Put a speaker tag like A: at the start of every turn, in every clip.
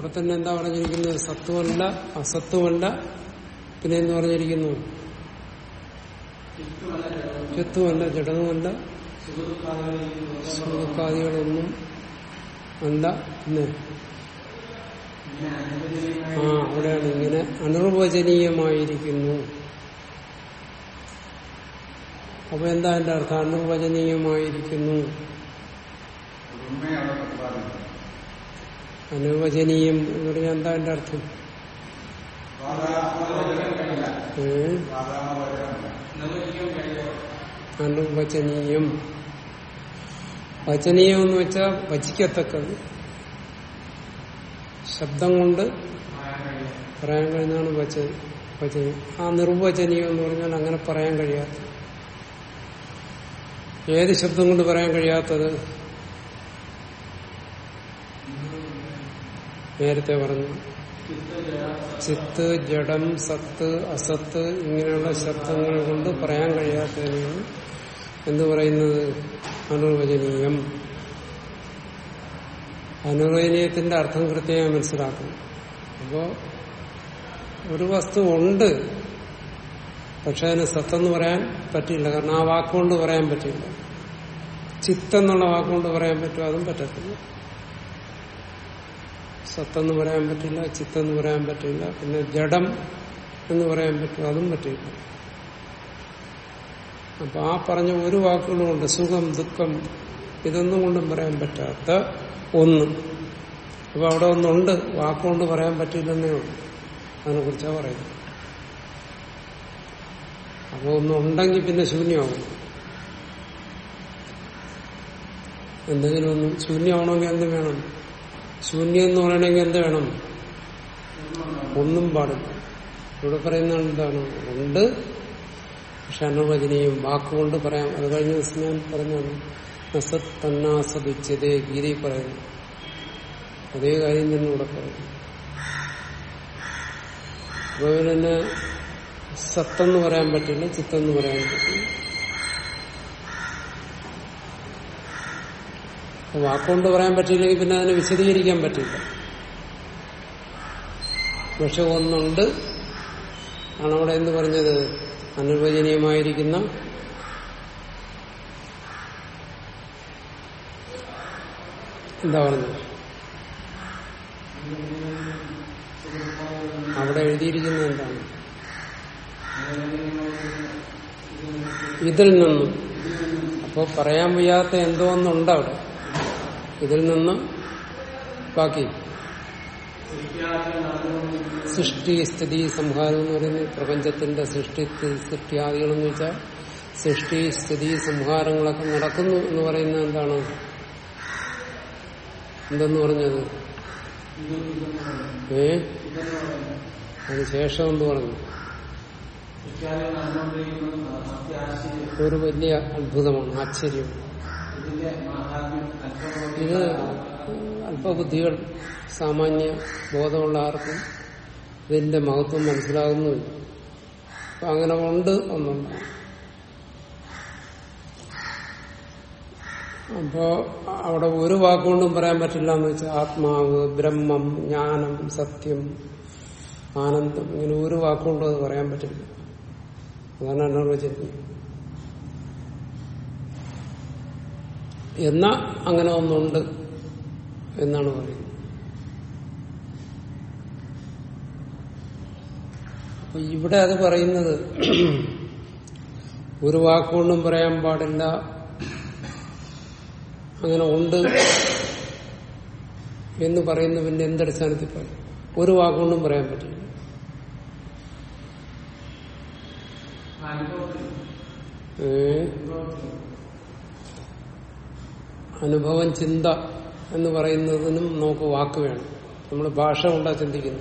A: അപ്പൊ തന്നെ എന്താ പറഞ്ഞിരിക്കുന്നത് സത്വമല്ല അസത്വമല്ല പിന്നെ എന്ന് പറഞ്ഞിരിക്കുന്നു ചിത്വമല്ല ജഡവുമല്ല സുഖാദികളൊന്നും അല്ല പിന്നെ ആ അവിടെയാണ് ഇങ്ങനെ അനിർവചനീയമായിരിക്കുന്നു അപ്പൊ എന്താ എന്റെ അർത്ഥം അനിർവചനീയമായിരിക്കുന്നു
B: ഉണ്മയാണ് പ്രതിപാദിക്കുന്നത്
A: അനിർവചനീയം എന്ന് പറഞ്ഞാൽ എന്താ എന്റെ അർത്ഥം ഏ? അനിർവചനീയം വചനീയം എന്ന് വെച്ചാൽ വചിക്കത്തക്കത് ശബ്ദം കൊണ്ട് പറയാൻ കഴിഞ്ഞാണ് വച വചനം ആ നിർവചനീയം എന്ന് പറഞ്ഞാൽ അങ്ങനെ പറയാൻ കഴിയാത്ത ഏത് ശബ്ദം കൊണ്ട് പറയാൻ കഴിയാത്തത് നേരത്തെ പറഞ്ഞു ചിത്ത് ജഡം സത്ത് അസത്ത് ഇങ്ങനെയുള്ള ശബ്ദങ്ങൾ കൊണ്ട് പറയാൻ കഴിയാത്തതിനാണ് എന്ത് പറയുന്നത് അനുർവചനീയം അനുവചനീയത്തിന്റെ അർത്ഥം കൃത്യമായി മനസ്സിലാക്കണം അപ്പോ ഒരു വസ്തു ഉണ്ട് പക്ഷെ അതിന് സത്തെന്ന് പറയാൻ പറ്റില്ല കാരണം ആ വാക്കുകൊണ്ട് പറയാൻ പറ്റില്ല ചിത്തെന്നുള്ള വാക്കുകൊണ്ട് പറയാൻ പറ്റും അതും പറ്റത്തില്ല സത്തെന്ന് പറയാൻ പറ്റില്ല ചിത്തെന്ന് പറയാൻ പറ്റില്ല പിന്നെ ജഡം എന്ന് പറയാൻ പറ്റും അതും പറ്റില്ല അപ്പൊ ആ പറഞ്ഞ ഒരു വാക്കുകളും കൊണ്ട് സുഖം ദുഃഖം ഇതൊന്നും കൊണ്ടും പറയാൻ പറ്റാത്ത ഒന്ന് അപ്പൊ അവിടെ ഒന്നുണ്ട് വാക്കുകൊണ്ട് പറയാൻ പറ്റില്ലെന്നേ ഉള്ളൂ അതിനെ കുറിച്ചാ പറയുന്നത് അപ്പൊ ഒന്നുണ്ടെങ്കിൽ പിന്നെ ശൂന്യമാകും എന്തെങ്കിലും ഒന്ന് ശൂന്യമാവണമെങ്കിൽ എന്ത് വേണം ശൂന്യം എന്ന് പറയണമെങ്കിൽ എന്ത് വേണം ഒന്നും പാടില്ല ഇവിടെ പറയുന്ന എന്താണ് ഉണ്ട് പക്ഷെ അനുവചനീയം വാക്കുകൊണ്ട് പറയാം അത് കഴിഞ്ഞ ദിവസം ഞാൻ പറഞ്ഞാണ് അസത് തന്നാസദിച്ചതേ ഗീതി പറയുന്നു അതേ കാര്യം തന്നെ ഇവിടെ പറയുന്നു അപ്പൊ പിന്നെ സത്തെന്ന് പറയാൻ പറ്റില്ല ചിത്തെന്ന് പറയാൻ പറ്റില്ല അപ്പൊ വാക്കുകൊണ്ട് പറയാൻ പറ്റില്ലെങ്കിൽ പിന്നെ അതിനെ വിശദീകരിക്കാൻ പറ്റില്ല പക്ഷെ ഒന്നുണ്ട് ആണ് അവിടെ എന്ത് പറഞ്ഞത് അനുവചനീയമായിരിക്കുന്ന എന്താ പറഞ്ഞത് അവിടെ എഴുതിയിരിക്കുന്നത് എന്താണ് ഇതിൽ നിന്നും അപ്പോ പറയാൻ വയ്യാത്ത എന്തോ ഒന്നുണ്ട് അവിടെ ഇതിൽ നിന്ന് ബാക്കി സൃഷ്ടി സ്ഥിതി സംഹാരം എന്ന് പറയുന്നത് പ്രപഞ്ചത്തിന്റെ സൃഷ്ടി സൃഷ്ടിയാദികളെന്ന് വെച്ചാൽ സൃഷ്ടി സ്ഥിതി സംഹാരങ്ങളൊക്കെ നടക്കുന്നു എന്ന് പറയുന്നത് എന്താണ് എന്തെന്ന് പറഞ്ഞത് ഏ അതിനുശേഷം എന്ത് പറഞ്ഞു ഒരു വലിയ അത്ഭുതമാണ് ആശ്ചര്യം ഇത് അല്പബുദ്ധികൾ സാമാന്യ ബോധമുള്ള ആർക്കും ഇതിന്റെ മഹത്വം മനസ്സിലാകുന്നുമില്ല അപ്പൊ അങ്ങനെ ഉണ്ട് ഒന്നുണ്ട് അപ്പോ അവിടെ ഒരു വാക്കുകൊണ്ടും പറയാൻ പറ്റില്ല എന്ന് വെച്ചാൽ ആത്മാവ് ബ്രഹ്മം ജ്ഞാനം സത്യം ആനന്ദം ഇങ്ങനെ ഒരു വാക്കുകൊണ്ടും അത് പറയാൻ പറ്റില്ല അതാണ് അനർവചനം എന്നാ അങ്ങനെ ഒന്നുണ്ട് എന്നാണ് പറയുന്നത് അപ്പൊ ഇവിടെ അത് പറയുന്നത് ഒരു വാക്കുകൊണ്ടും പറയാൻ പാടില്ല അങ്ങനെ ഉണ്ട് എന്ന് പറയുന്ന പിന്നെ എന്തടിസ്ഥാനത്തിൽ പറയും ഒരു വാക്കുകൊണ്ടും പറയാൻ പറ്റില്ല ഏ അനുഭവം ചിന്ത എന്ന് പറയുന്നതിനും നമുക്ക് വാക്ക് വേണം നമ്മൾ ഭാഷ കൊണ്ടാ ചിന്തിക്കുന്നു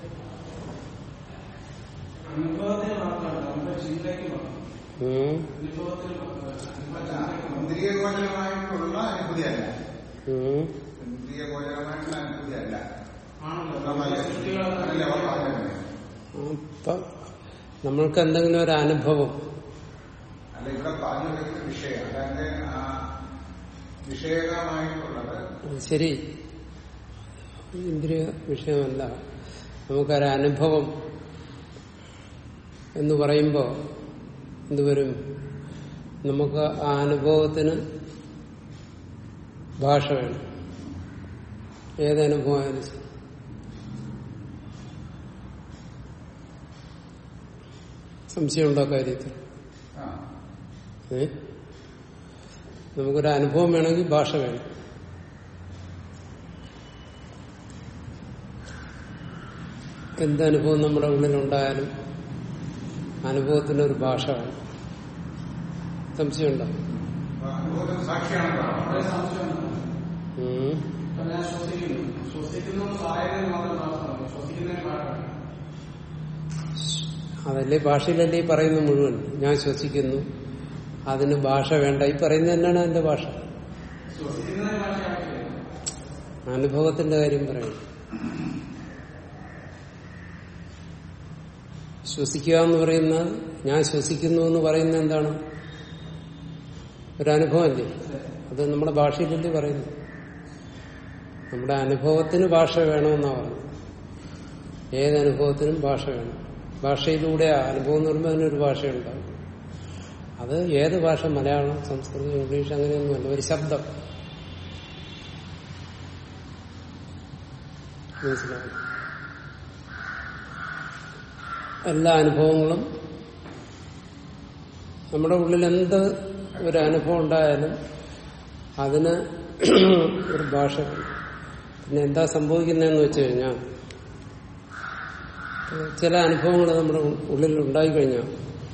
A: ഉം.
B: ഇന്ദ്രിയ ഗോചരമായിട്ടുള്ള അനുഭൂതിയല്ല
A: ഉം.
B: ഇന്ദ്രിയ ഗോചരമായിട്ടുള്ള അനുഭൂതിയല്ല അതല്ലേ അവർ പറഞ്ഞത്?
A: അപ്പൊ നമ്മൾക്ക് എന്തെങ്കിലും ഒരു അനുഭവം
B: അല്ല ഇവിടെ പറഞ്ഞു വെക്കുന്ന വിഷയം അതായത് ആ വിഷയകമായിട്ടുള്ളത്
A: ശരി ഇന്ദ്രിയ വിഷയമല്ല നമുക്കൊരു അനുഭവം എന്ന് പറയുമ്പോൾ എന്തുവരും നമുക്ക് ആ അനുഭവത്തിന് ഭാഷ വേണം ഏതനുഭവമായാലും ശരി. സംശയമുണ്ടോ കാര്യത്തിൽ
B: ആ
A: ഏ നമുക്കൊരു അനുഭവം വേണമെങ്കിൽ ഭാഷ വേണം എന്തനുഭവം നമ്മുടെ ഉള്ളിലുണ്ടായാലും അനുഭവത്തിനൊരു ഭാഷ വേണം സംശയമുണ്ടോ
B: അപ്പൊ അനുഭവത്തിന് സാക്ഷിയാണല്ലോ
C: വളരെ സംശയമുണ്ട്
A: ഉം.
C: അപ്പൊ ഞാൻ ശ്വസിക്കുന്നു ശ്വസിക്കുന്നു പറയുന്നത് മാത്രം മാത്രമാണ് ശ്വസിക്കുന്നതിന് പാടാണ്
A: അതല്ലേ ഭാഷയിലല്ലേ ഈ പറയുന്ന മുഴുവൻ ഞാൻ ശ്വസിക്കുന്നു അതിന് ഭാഷ വേണ്ട ഈ പറയുന്നത് തന്നെയാണ് അതിന്റെ ഭാഷ
C: ശ്വസിക്കുന്നതിന് ഭാഷ ആവശ്യമില്ല
A: അനുഭവത്തിന്റെ കാര്യം പറയും ശ്വസിക്കുക എന്ന് പറയുന്നത് ഞാൻ ശ്വസിക്കുന്നു എന്ന് പറയുന്നത് എന്താണ് ഒരു അനുഭവമല്ലേ അത് നമ്മുടെ ഭാഷയിലല്ലേ പറയുന്നു നമ്മുടെ അനുഭവത്തിന് ഭാഷ വേണമെന്നാ പറയുന്നത് ഏതനുഭവത്തിനും ഭാഷ വേണം ഭാഷയിലൂടെ ആ അനുഭവം എന്ന് പറയുമ്പോൾ അതിനൊരു ഭാഷയുണ്ടാവും അത് ഏത് ഭാഷ മലയാളം സംസ്കൃതം ഇംഗ്ലീഷ് അങ്ങനെയൊന്നുമല്ല ഒരു ശബ്ദം മനസ്സിലാവും എല്ലാ അനുഭവങ്ങളും നമ്മുടെ ഉള്ളിൽ എന്ത് ഒരു അനുഭവം ഉണ്ടായാലും അതിന് ഒരു ഭാഷ വേണം. പിന്നെ എന്താ സംഭവിക്കുന്നതെന്ന് വെച്ച് കഴിഞ്ഞാൽ ചില അനുഭവങ്ങൾ നമ്മുടെ ഉള്ളിൽ ഉണ്ടായിക്കഴിഞ്ഞാൽ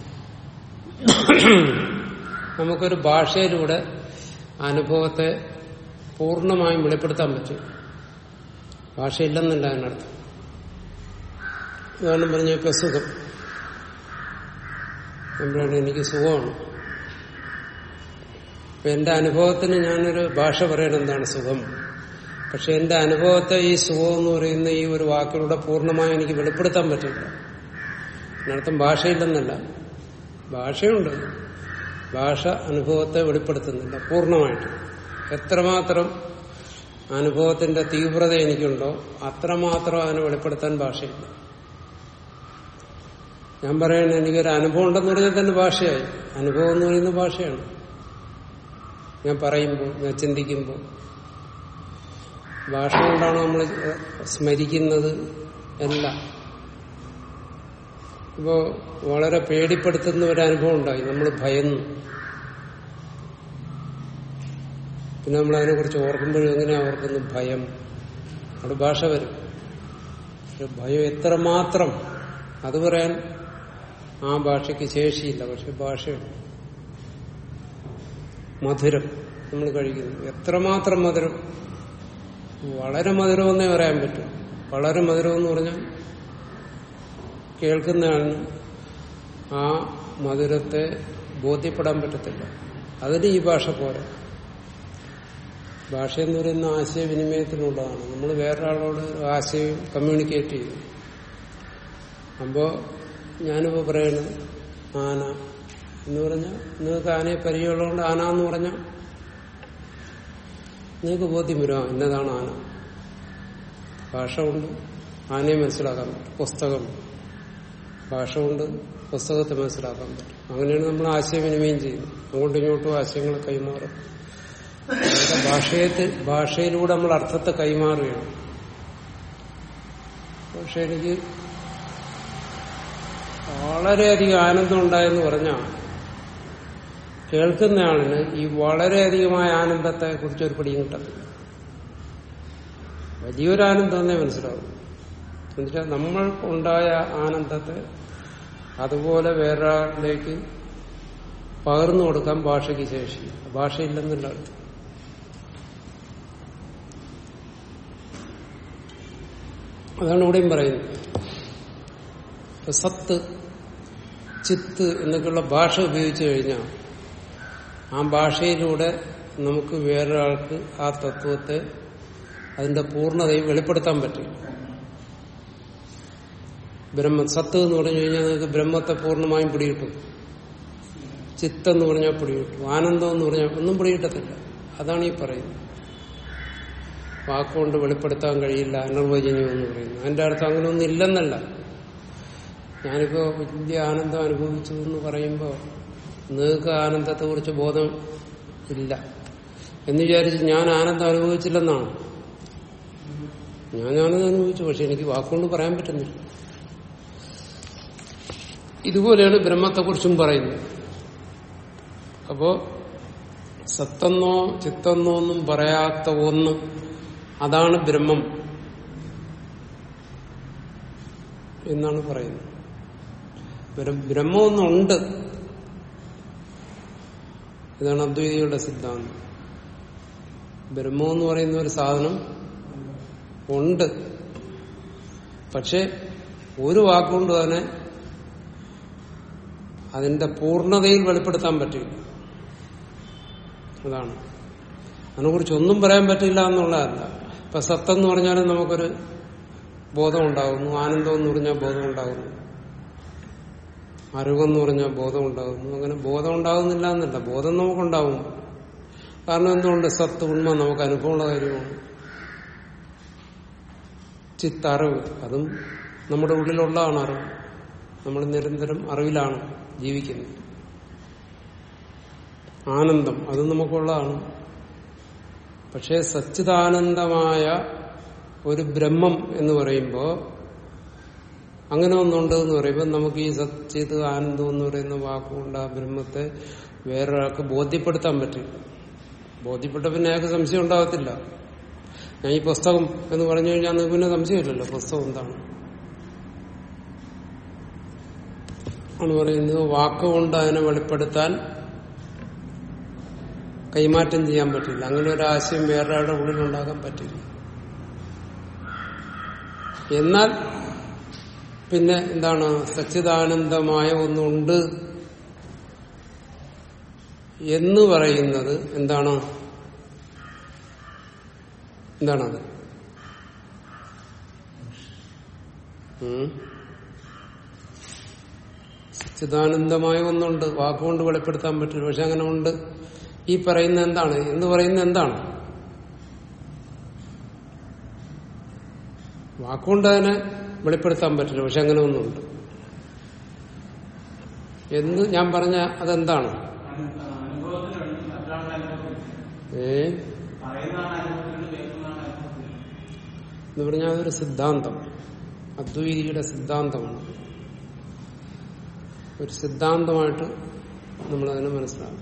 A: നമുക്കൊരു ഭാഷയിലൂടെ അനുഭവത്തെ പൂർണ്ണമായും വെളിപ്പെടുത്താൻ പറ്റും ഭാഷയില്ലെന്നല്ല അതിനർത്ഥം ഉദാഹരണം പറഞ്ഞ ഇപ്പൊ സുഖം എന്താണ് എനിക്ക് സുഖമാണ് അപ്പൊ എന്റെ അനുഭവത്തിന് ഞാനൊരു ഭാഷ പറയണം എന്താണ് സുഖം പക്ഷെ എന്റെ അനുഭവത്തെ ഈ സുഖം എന്ന് പറയുന്ന ഈ ഒരു വാക്കിലൂടെ പൂർണ്ണമായും എനിക്ക് വെളിപ്പെടുത്താൻ പറ്റില്ല അതിനർത്ഥം ഭാഷയില്ലെന്നല്ല ഭാഷയുണ്ട് ഭാഷ അനുഭവത്തെ വെളിപ്പെടുത്തുന്നില്ല പൂർണ്ണമായിട്ട് എത്രമാത്രം അനുഭവത്തിന്റെ തീവ്രത എനിക്കുണ്ടോ അത്രമാത്രം അതിനെ വെളിപ്പെടുത്താൻ ഭാഷയില്ല ഞാൻ പറയണ എനിക്കൊരു അനുഭവം ഉണ്ടെന്ന് പറഞ്ഞാൽ തന്നെ ഭാഷയായി അനുഭവം എന്ന് പറയുന്ന ഭാഷയാണ് ഞാൻ പറയുമ്പോൾ ഞാൻ ചിന്തിക്കുമ്പോൾ ഭാഷ കൊണ്ടാണ് നമ്മൾ സ്മരിക്കുന്നത് എല്ലാം ഇപ്പോ വളരെ പേടിപ്പെടുത്തുന്ന ഒരു അനുഭവം ഉണ്ടായി നമ്മൾ ഭയന്നു പിന്നെ നമ്മൾ അതിനെക്കുറിച്ച് ഓർക്കുമ്പോഴും എങ്ങനെയാ ഓർക്കുന്നു ഭയം അവിടെ ഭാഷ വരും പക്ഷെ ഭയം എത്രമാത്രം അത് പറയാൻ ആ ഭാഷയ്ക്ക് ശേഷിയില്ല പക്ഷെ ഭാഷയുണ്ട് മധുരം നമ്മൾ കഴിക്കുന്നു എത്രമാത്രം മധുരം വളരെ മധുരമെന്നേ പറയാൻ പറ്റും വളരെ മധുരം എന്ന് പറഞ്ഞാൽ കേൾക്കുന്നയാളിന് ആ മധുരത്തെ ബോധ്യപ്പെടാൻ പറ്റത്തില്ല അതിന് ഈ ഭാഷ പോരാ ഭാഷ എന്ന് പറയുന്ന ആശയവിനിമയത്തിനുള്ളതാണ് നമ്മൾ വേറൊരാളോട് ഒരു ആശയം കമ്മ്യൂണിക്കേറ്റ് ചെയ്യും അപ്പോ ഞാനിപ്പോ പറയണ ആന എന്ന് പറഞ്ഞാൽ നിങ്ങൾക്ക് ആനയെ പരിചയമുള്ളതുകൊണ്ട് ആന എന്ന് പറഞ്ഞാൽ നിങ്ങൾക്ക് ബോധ്യം വരും ആ, ഇന്നതാണ് ആന ഭാഷ കൊണ്ട് ആനയെ മനസ്സിലാക്കാൻ പറ്റും പുസ്തകം ഭാഷ കൊണ്ട് പുസ്തകത്തെ മനസ്സിലാക്കാൻ പറ്റും അങ്ങനെയാണ് നമ്മൾ ആശയവിനിമയം ചെയ്യുന്നത് അങ്ങോട്ടും ഇങ്ങോട്ടും ആശയങ്ങൾ കൈമാറും അതായത് ഭാഷയത്തിൽ ഭാഷയിലൂടെ നമ്മൾ അർത്ഥത്തെ കൈമാറുകയാണ് പക്ഷെ എനിക്ക് വളരെയധികം ആനന്ദം ഉണ്ടായെന്ന് പറഞ്ഞാൽ കേൾക്കുന്നയാളിന് ഈ വളരെയധികമായ ആനന്ദത്തെ കുറിച്ച് ഒരു പിടിയും കിട്ടത്തില്ല വലിയൊരു ആനന്ദം തന്നെ മനസ്സിലാവും എന്നുവെച്ചാൽ നമ്മൾ ഉണ്ടായ ആനന്ദത്തെ അതുപോലെ വേറൊരാളിലേക്ക് പകർന്നു കൊടുക്കാൻ ഭാഷയ്ക്ക് ശേഷി ഭാഷയില്ലെന്നുള്ള അർത്ഥം അതാണ് ഇവിടെയും പറയുന്നത് ഇപ്പൊ സത്ത് ചിത്ത് എന്നൊക്കെയുള്ള ഭാഷ ഉപയോഗിച്ചു കഴിഞ്ഞാൽ ആ ഭാഷയിലൂടെ നമുക്ക് വേറൊരാൾക്ക് ആ തത്വത്തെ അതിന്റെ പൂർണ്ണതയും വെളിപ്പെടുത്താൻ പറ്റും ബ്രഹ്മ സത്ത് എന്ന് പറഞ്ഞു കഴിഞ്ഞാൽ നിങ്ങൾക്ക് ബ്രഹ്മത്തെ പൂർണ്ണമായും പിടികിട്ടും ചിത്തെന്ന് പറഞ്ഞാൽ പിടികിട്ടും ആനന്ദം എന്ന് പറഞ്ഞാൽ ഒന്നും പിടികിട്ടത്തില്ല അതാണ് ഈ പറയുന്നത് വാക്കുകൊണ്ട് വെളിപ്പെടുത്താൻ കഴിയില്ല അനിർവചനീയം എന്ന് പറയുന്നു അതിന്റെ അർത്ഥം അങ്ങനെയൊന്നും ഇല്ലെന്നല്ല ഞാനിപ്പോ വലിയ ആനന്ദം അനുഭവിച്ചു എന്ന് പറയുമ്പോൾ നിങ്ങൾക്ക് ആനന്ദത്തെ കുറിച്ച് ബോധം ഇല്ല എന്ന് വിചാരിച്ച് ഞാൻ ആനന്ദം അനുഭവിച്ചില്ലെന്നാണ് ഞാൻ ആനന്ദം അനുഭവിച്ചു പക്ഷെ എനിക്ക് വാക്കുകൊണ്ട് പറയാൻ പറ്റുന്നില്ല ഇതുപോലെയാണ് ബ്രഹ്മത്തെക്കുറിച്ചും പറയുന്നത് അപ്പോ സത്തെന്നോ ചിത്തെന്നോ ഒന്നും പറയാത്ത ഒന്ന് അതാണ് ബ്രഹ്മം എന്നാണ് പറയുന്നത് ബ്ര- ബ്രഹ്മമൊന്നുണ്ട് ഇതാണ് അദ്വൈതികളുടെ സിദ്ധാന്തം ബ്രഹ്മം എന്ന് പറയുന്ന ഒരു സാധനം ഉണ്ട് പക്ഷെ ഒരു വാക്കുകൊണ്ട് തന്നെ അതിന്റെ പൂർണ്ണതയിൽ വെളിപ്പെടുത്താൻ പറ്റില്ല അതാണ് അതിനെക്കുറിച്ച് ഒന്നും പറയാൻ പറ്റില്ല എന്നുള്ളതല്ല ഇപ്പൊ സത്തെന്ന് പറഞ്ഞാലും നമുക്കൊരു ബോധം ഉണ്ടാകുന്നു ആനന്ദം എന്ന് പറഞ്ഞാൽ ബോധം ഉണ്ടാകുന്നു അറിവെന്ന് പറഞ്ഞാൽ ബോധം ഉണ്ടാകുന്നു അങ്ങനെ ബോധം ഉണ്ടാകുന്നില്ല എന്നല്ല ബോധം നമുക്കുണ്ടാവും കാരണം എന്തുകൊണ്ട് സത്ത് ഉണ്മ നമുക്ക് അനുഭവമുള്ള കാര്യമാണ് ചിത്തറിവ് അതും നമ്മുടെ ഉള്ളിലുള്ളതാണ് അറിവ് നമ്മൾ നിരന്തരം അറിവിലാണ് ജീവിക്കുന്നത് ആനന്ദം അത് നമുക്കുള്ളതാണ് പക്ഷേ സച്ചിദാനന്ദമായ ഒരു ബ്രഹ്മം എന്ന് പറയുമ്പോൾ അങ്ങനെ ഒന്നുണ്ട് എന്ന് പറയുമ്പോൾ നമുക്ക് ഈ സച്ചിത് ആനന്ദം എന്ന് പറയുന്ന വാക്കുകൊണ്ട് ആ ബ്രഹ്മത്തെ വേറൊരാൾക്ക് ബോധ്യപ്പെടുത്താൻ പറ്റില്ല ബോധ്യപ്പെട്ട പിന്നെ അയാൾക്ക് സംശയം ഉണ്ടാകത്തില്ല ഞാൻ ഈ പുസ്തകം എന്ന് പറഞ്ഞു കഴിഞ്ഞാൽ നിങ്ങൾക്ക് പിന്നെ സംശയമില്ലല്ലോ പുസ്തകം എന്താണ് ആണ് പറയുന്നത് വാക്കുകൊണ്ട് അതിനെ വെളിപ്പെടുത്താൻ കൈമാറ്റം ചെയ്യാൻ പറ്റില്ല അങ്ങനെ ഒരു ആശയം വേറൊരാളുടെ ഉള്ളിൽ ഉണ്ടാക്കാൻ പറ്റില്ല എന്നാൽ പിന്നെ എന്താണ് സച്ചിദാനന്ദമായ ഒന്നുണ്ട് എന്ന് പറയുന്നത് എന്താണ് എന്താണത് ഉം? സച്ചിദാനന്ദമായ ഒന്നുണ്ട് വാക്കുകൊണ്ട് വെളിപ്പെടുത്താൻ പറ്റില്ല പക്ഷെ അങ്ങനെ ഉണ്ട് ഈ പറയുന്ന എന്താണ് എന്ന് പറയുന്ന എന്താണ് വാക്കുകൊണ്ട് അതിനെ വെളിപ്പെടുത്താൻ പറ്റില്ല പക്ഷെ അങ്ങനെ ഒന്നുണ്ട് എന്ന് ഞാൻ പറഞ്ഞ അതെന്താണ്
C: അനുഭവത്തിലുണ്ട് മറ്റൊരാളുടെ അനുഭവത്തിൽ
A: ഏ
C: പറയുന്നതാണ് അനുഭവത്തിലുണ്ട് കേൾക്കുന്നതാണ് അനുഭവത്തിൽ
A: എന്ന് പറഞ്ഞാൽ അതൊരു സിദ്ധാന്തം അദ്വൈതിയുടെ സിദ്ധാന്തമാണ് ഒരു സിദ്ധാന്തമായിട്ട് നമ്മളതിനെ മനസ്സിലാക്കും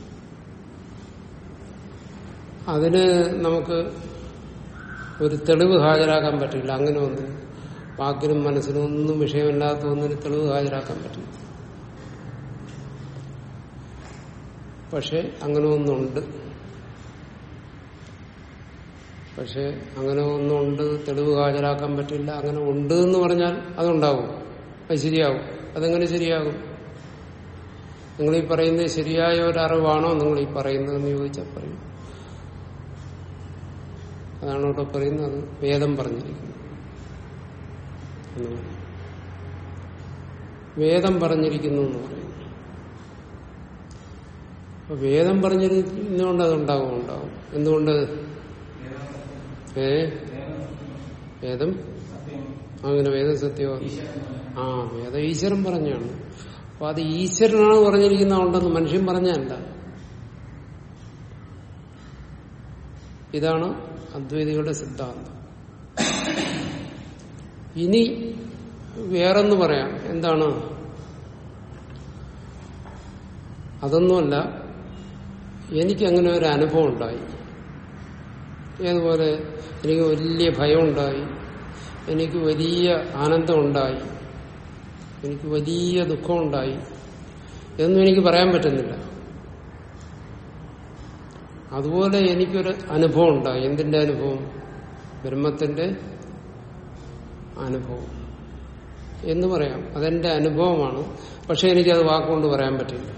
A: അതിന് നമുക്ക് ഒരു തെളിവ് ഹാജരാക്കാൻ പറ്റില്ല അങ്ങനെ ഒന്നും വാക്കിനും മനസ്സിനും ഒന്നും വിഷയമില്ലാത്ത ഒന്നിന് തെളിവ് ഹാജരാക്കാൻ പറ്റില്ല പക്ഷെ അങ്ങനെ ഒന്നുണ്ട് പക്ഷെ അങ്ങനെ ഒന്നുണ്ട് തെളിവ് ഹാജരാക്കാൻ പറ്റില്ല അങ്ങനെ ഉണ്ട് എന്ന് പറഞ്ഞാൽ അതുണ്ടാവും അത് ശരിയാവും അതെങ്ങനെ ശരിയാകും നിങ്ങൾ ഈ പറയുന്നത് ശരിയായ ഒരു അറിവാണോ നിങ്ങൾ ഈ പറയുന്നതെന്ന് ചോദിച്ചാൽ പറയും അതാണ് ഇവിടെ പറയുന്നത് വേദം പറഞ്ഞിരിക്കുന്നത് എന്ന് പറയും. വേദം പറഞ്ഞിരിക്കുന്നു എന്ന് പറയുന്നു അപ്പൊ വേദം പറഞ്ഞിരിക്കുന്നതുകൊണ്ട് അതുണ്ടാവും ഉണ്ടാവും എന്തുകൊണ്ട് ഏ വേദം അങ്ങനെ വേദം സത്യമാണ് ആ വേദം ഈശ്വരൻ പറഞ്ഞാണ് അപ്പൊ അത് ഈശ്വരനാണ് പറഞ്ഞിരിക്കുന്നതുകൊണ്ടെന്ന് മനുഷ്യൻ പറഞ്ഞല്ല ഇതാണ് അദ്വൈതികളുടെ സിദ്ധാന്തം ഇനി വേറൊന്ന് പറയാം എന്താണ് അതൊന്നുമല്ല എനിക്കങ്ങനെ ഒരു അനുഭവം ഉണ്ടായി ഏതുപോലെ എനിക്ക് വലിയ ഭയം ഉണ്ടായി എനിക്ക് വലിയ ആനന്ദം ഉണ്ടായി എനിക്ക് വലിയ ദുഃഖമുണ്ടായി ഇതൊന്നും എനിക്ക് പറയാൻ പറ്റുന്നില്ല അതുപോലെ എനിക്കൊരു അനുഭവം ഉണ്ടായി എന്തിന്റെ അനുഭവം ബ്രഹ്മത്തിന്റെ അനുഭവം എന്ന് പറയാം അതെന്റെ അനുഭവമാണ് പക്ഷെ എനിക്കത് വാക്കുകൊണ്ട് പറയാൻ പറ്റില്ല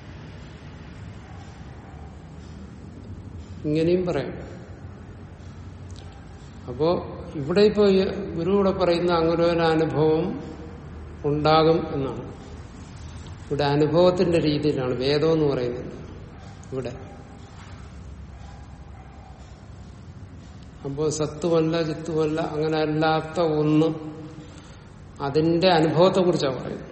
A: ഇങ്ങനെയും പറയാം അപ്പോ ഇവിടെ ഇപ്പോ ഈ ഗുരു ഇവിടെ പറയുന്ന അങ്ങനെ ഒരു അനുഭവം ഉണ്ടാകും എന്നാണ് ഇവിടെ അനുഭവത്തിന്റെ രീതിയിലാണ് വേദം എന്ന് പറയുന്നത് ഇവിടെ അപ്പോൾ സത്വമല്ല ചിത്തുമല്ല അങ്ങനെ അല്ലാത്ത ഒന്ന് അതിന്റെ അനുഭവത്തെ കുറിച്ചാണ് പറയുന്നത്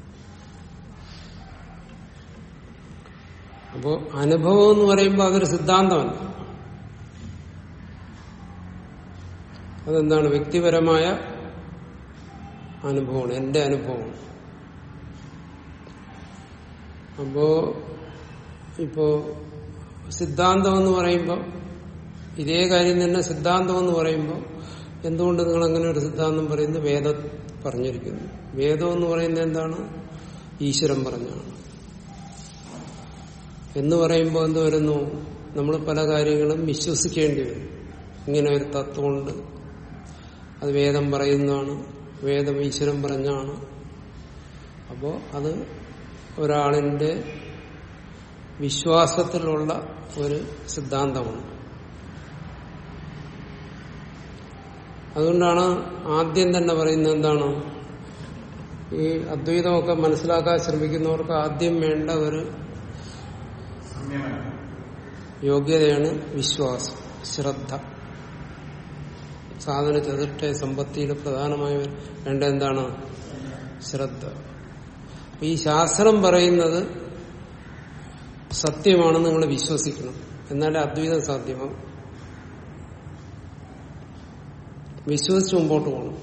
A: അപ്പോ അനുഭവം എന്ന് പറയുമ്പോൾ അതൊരു സിദ്ധാന്തമല്ല അതെന്താണ് വ്യക്തിപരമായ അനുഭവമാണ് എന്റെ അനുഭവം അപ്പോ ഇപ്പോ സിദ്ധാന്തം എന്ന് പറയുമ്പോൾ ഇതേ കാര്യം തന്നെ സിദ്ധാന്തം എന്ന് പറയുമ്പോൾ എന്തുകൊണ്ട് നിങ്ങൾ അങ്ങനെ ഒരു സിദ്ധാന്തം പറയുന്നു വേദം പറഞ്ഞിരിക്കുന്നു വേദം എന്ന് പറയുന്നത് എന്താണ് ഈശ്വരൻ പറഞ്ഞാണ് എന്ന് പറയുമ്പോൾ എന്ത് വരുന്നു നമ്മൾ പല കാര്യങ്ങളും വിശ്വസിക്കേണ്ടി വരും ഇങ്ങനെ ഒരു തത്വമുണ്ട് അത് വേദം പറയുന്നതാണ് വേദം ഈശ്വരൻ പറഞ്ഞാണ് അപ്പോൾ അത് ഒരാളിന്റെ വിശ്വാസത്തിലുള്ള ഒരു സിദ്ധാന്തമാണ് അതുകൊണ്ടാണ് ആദ്യം തന്നെ പറയുന്നത് എന്താണ് ഈ അദ്വൈതമൊക്കെ മനസ്സിലാക്കാൻ ശ്രമിക്കുന്നവർക്ക് ആദ്യം വേണ്ട ഒരു
B: സംയമനം
A: യോഗ്യതയാണ് വിശ്വാസം ശ്രദ്ധ സാധന ചതുഷ്ട സമ്പത്തിയിൽ പ്രധാനമായി വേണ്ട എന്താണ് ശ്രദ്ധ അപ്പൊ ഈ ശാസ്ത്രം പറയുന്നത് സത്യമാണെന്ന് നിങ്ങൾ വിശ്വസിക്കണം എന്നാലേ അദ്വൈതം സാധ്യമാകും വിശ്വസിച്ച് മുമ്പോട്ട് പോകണം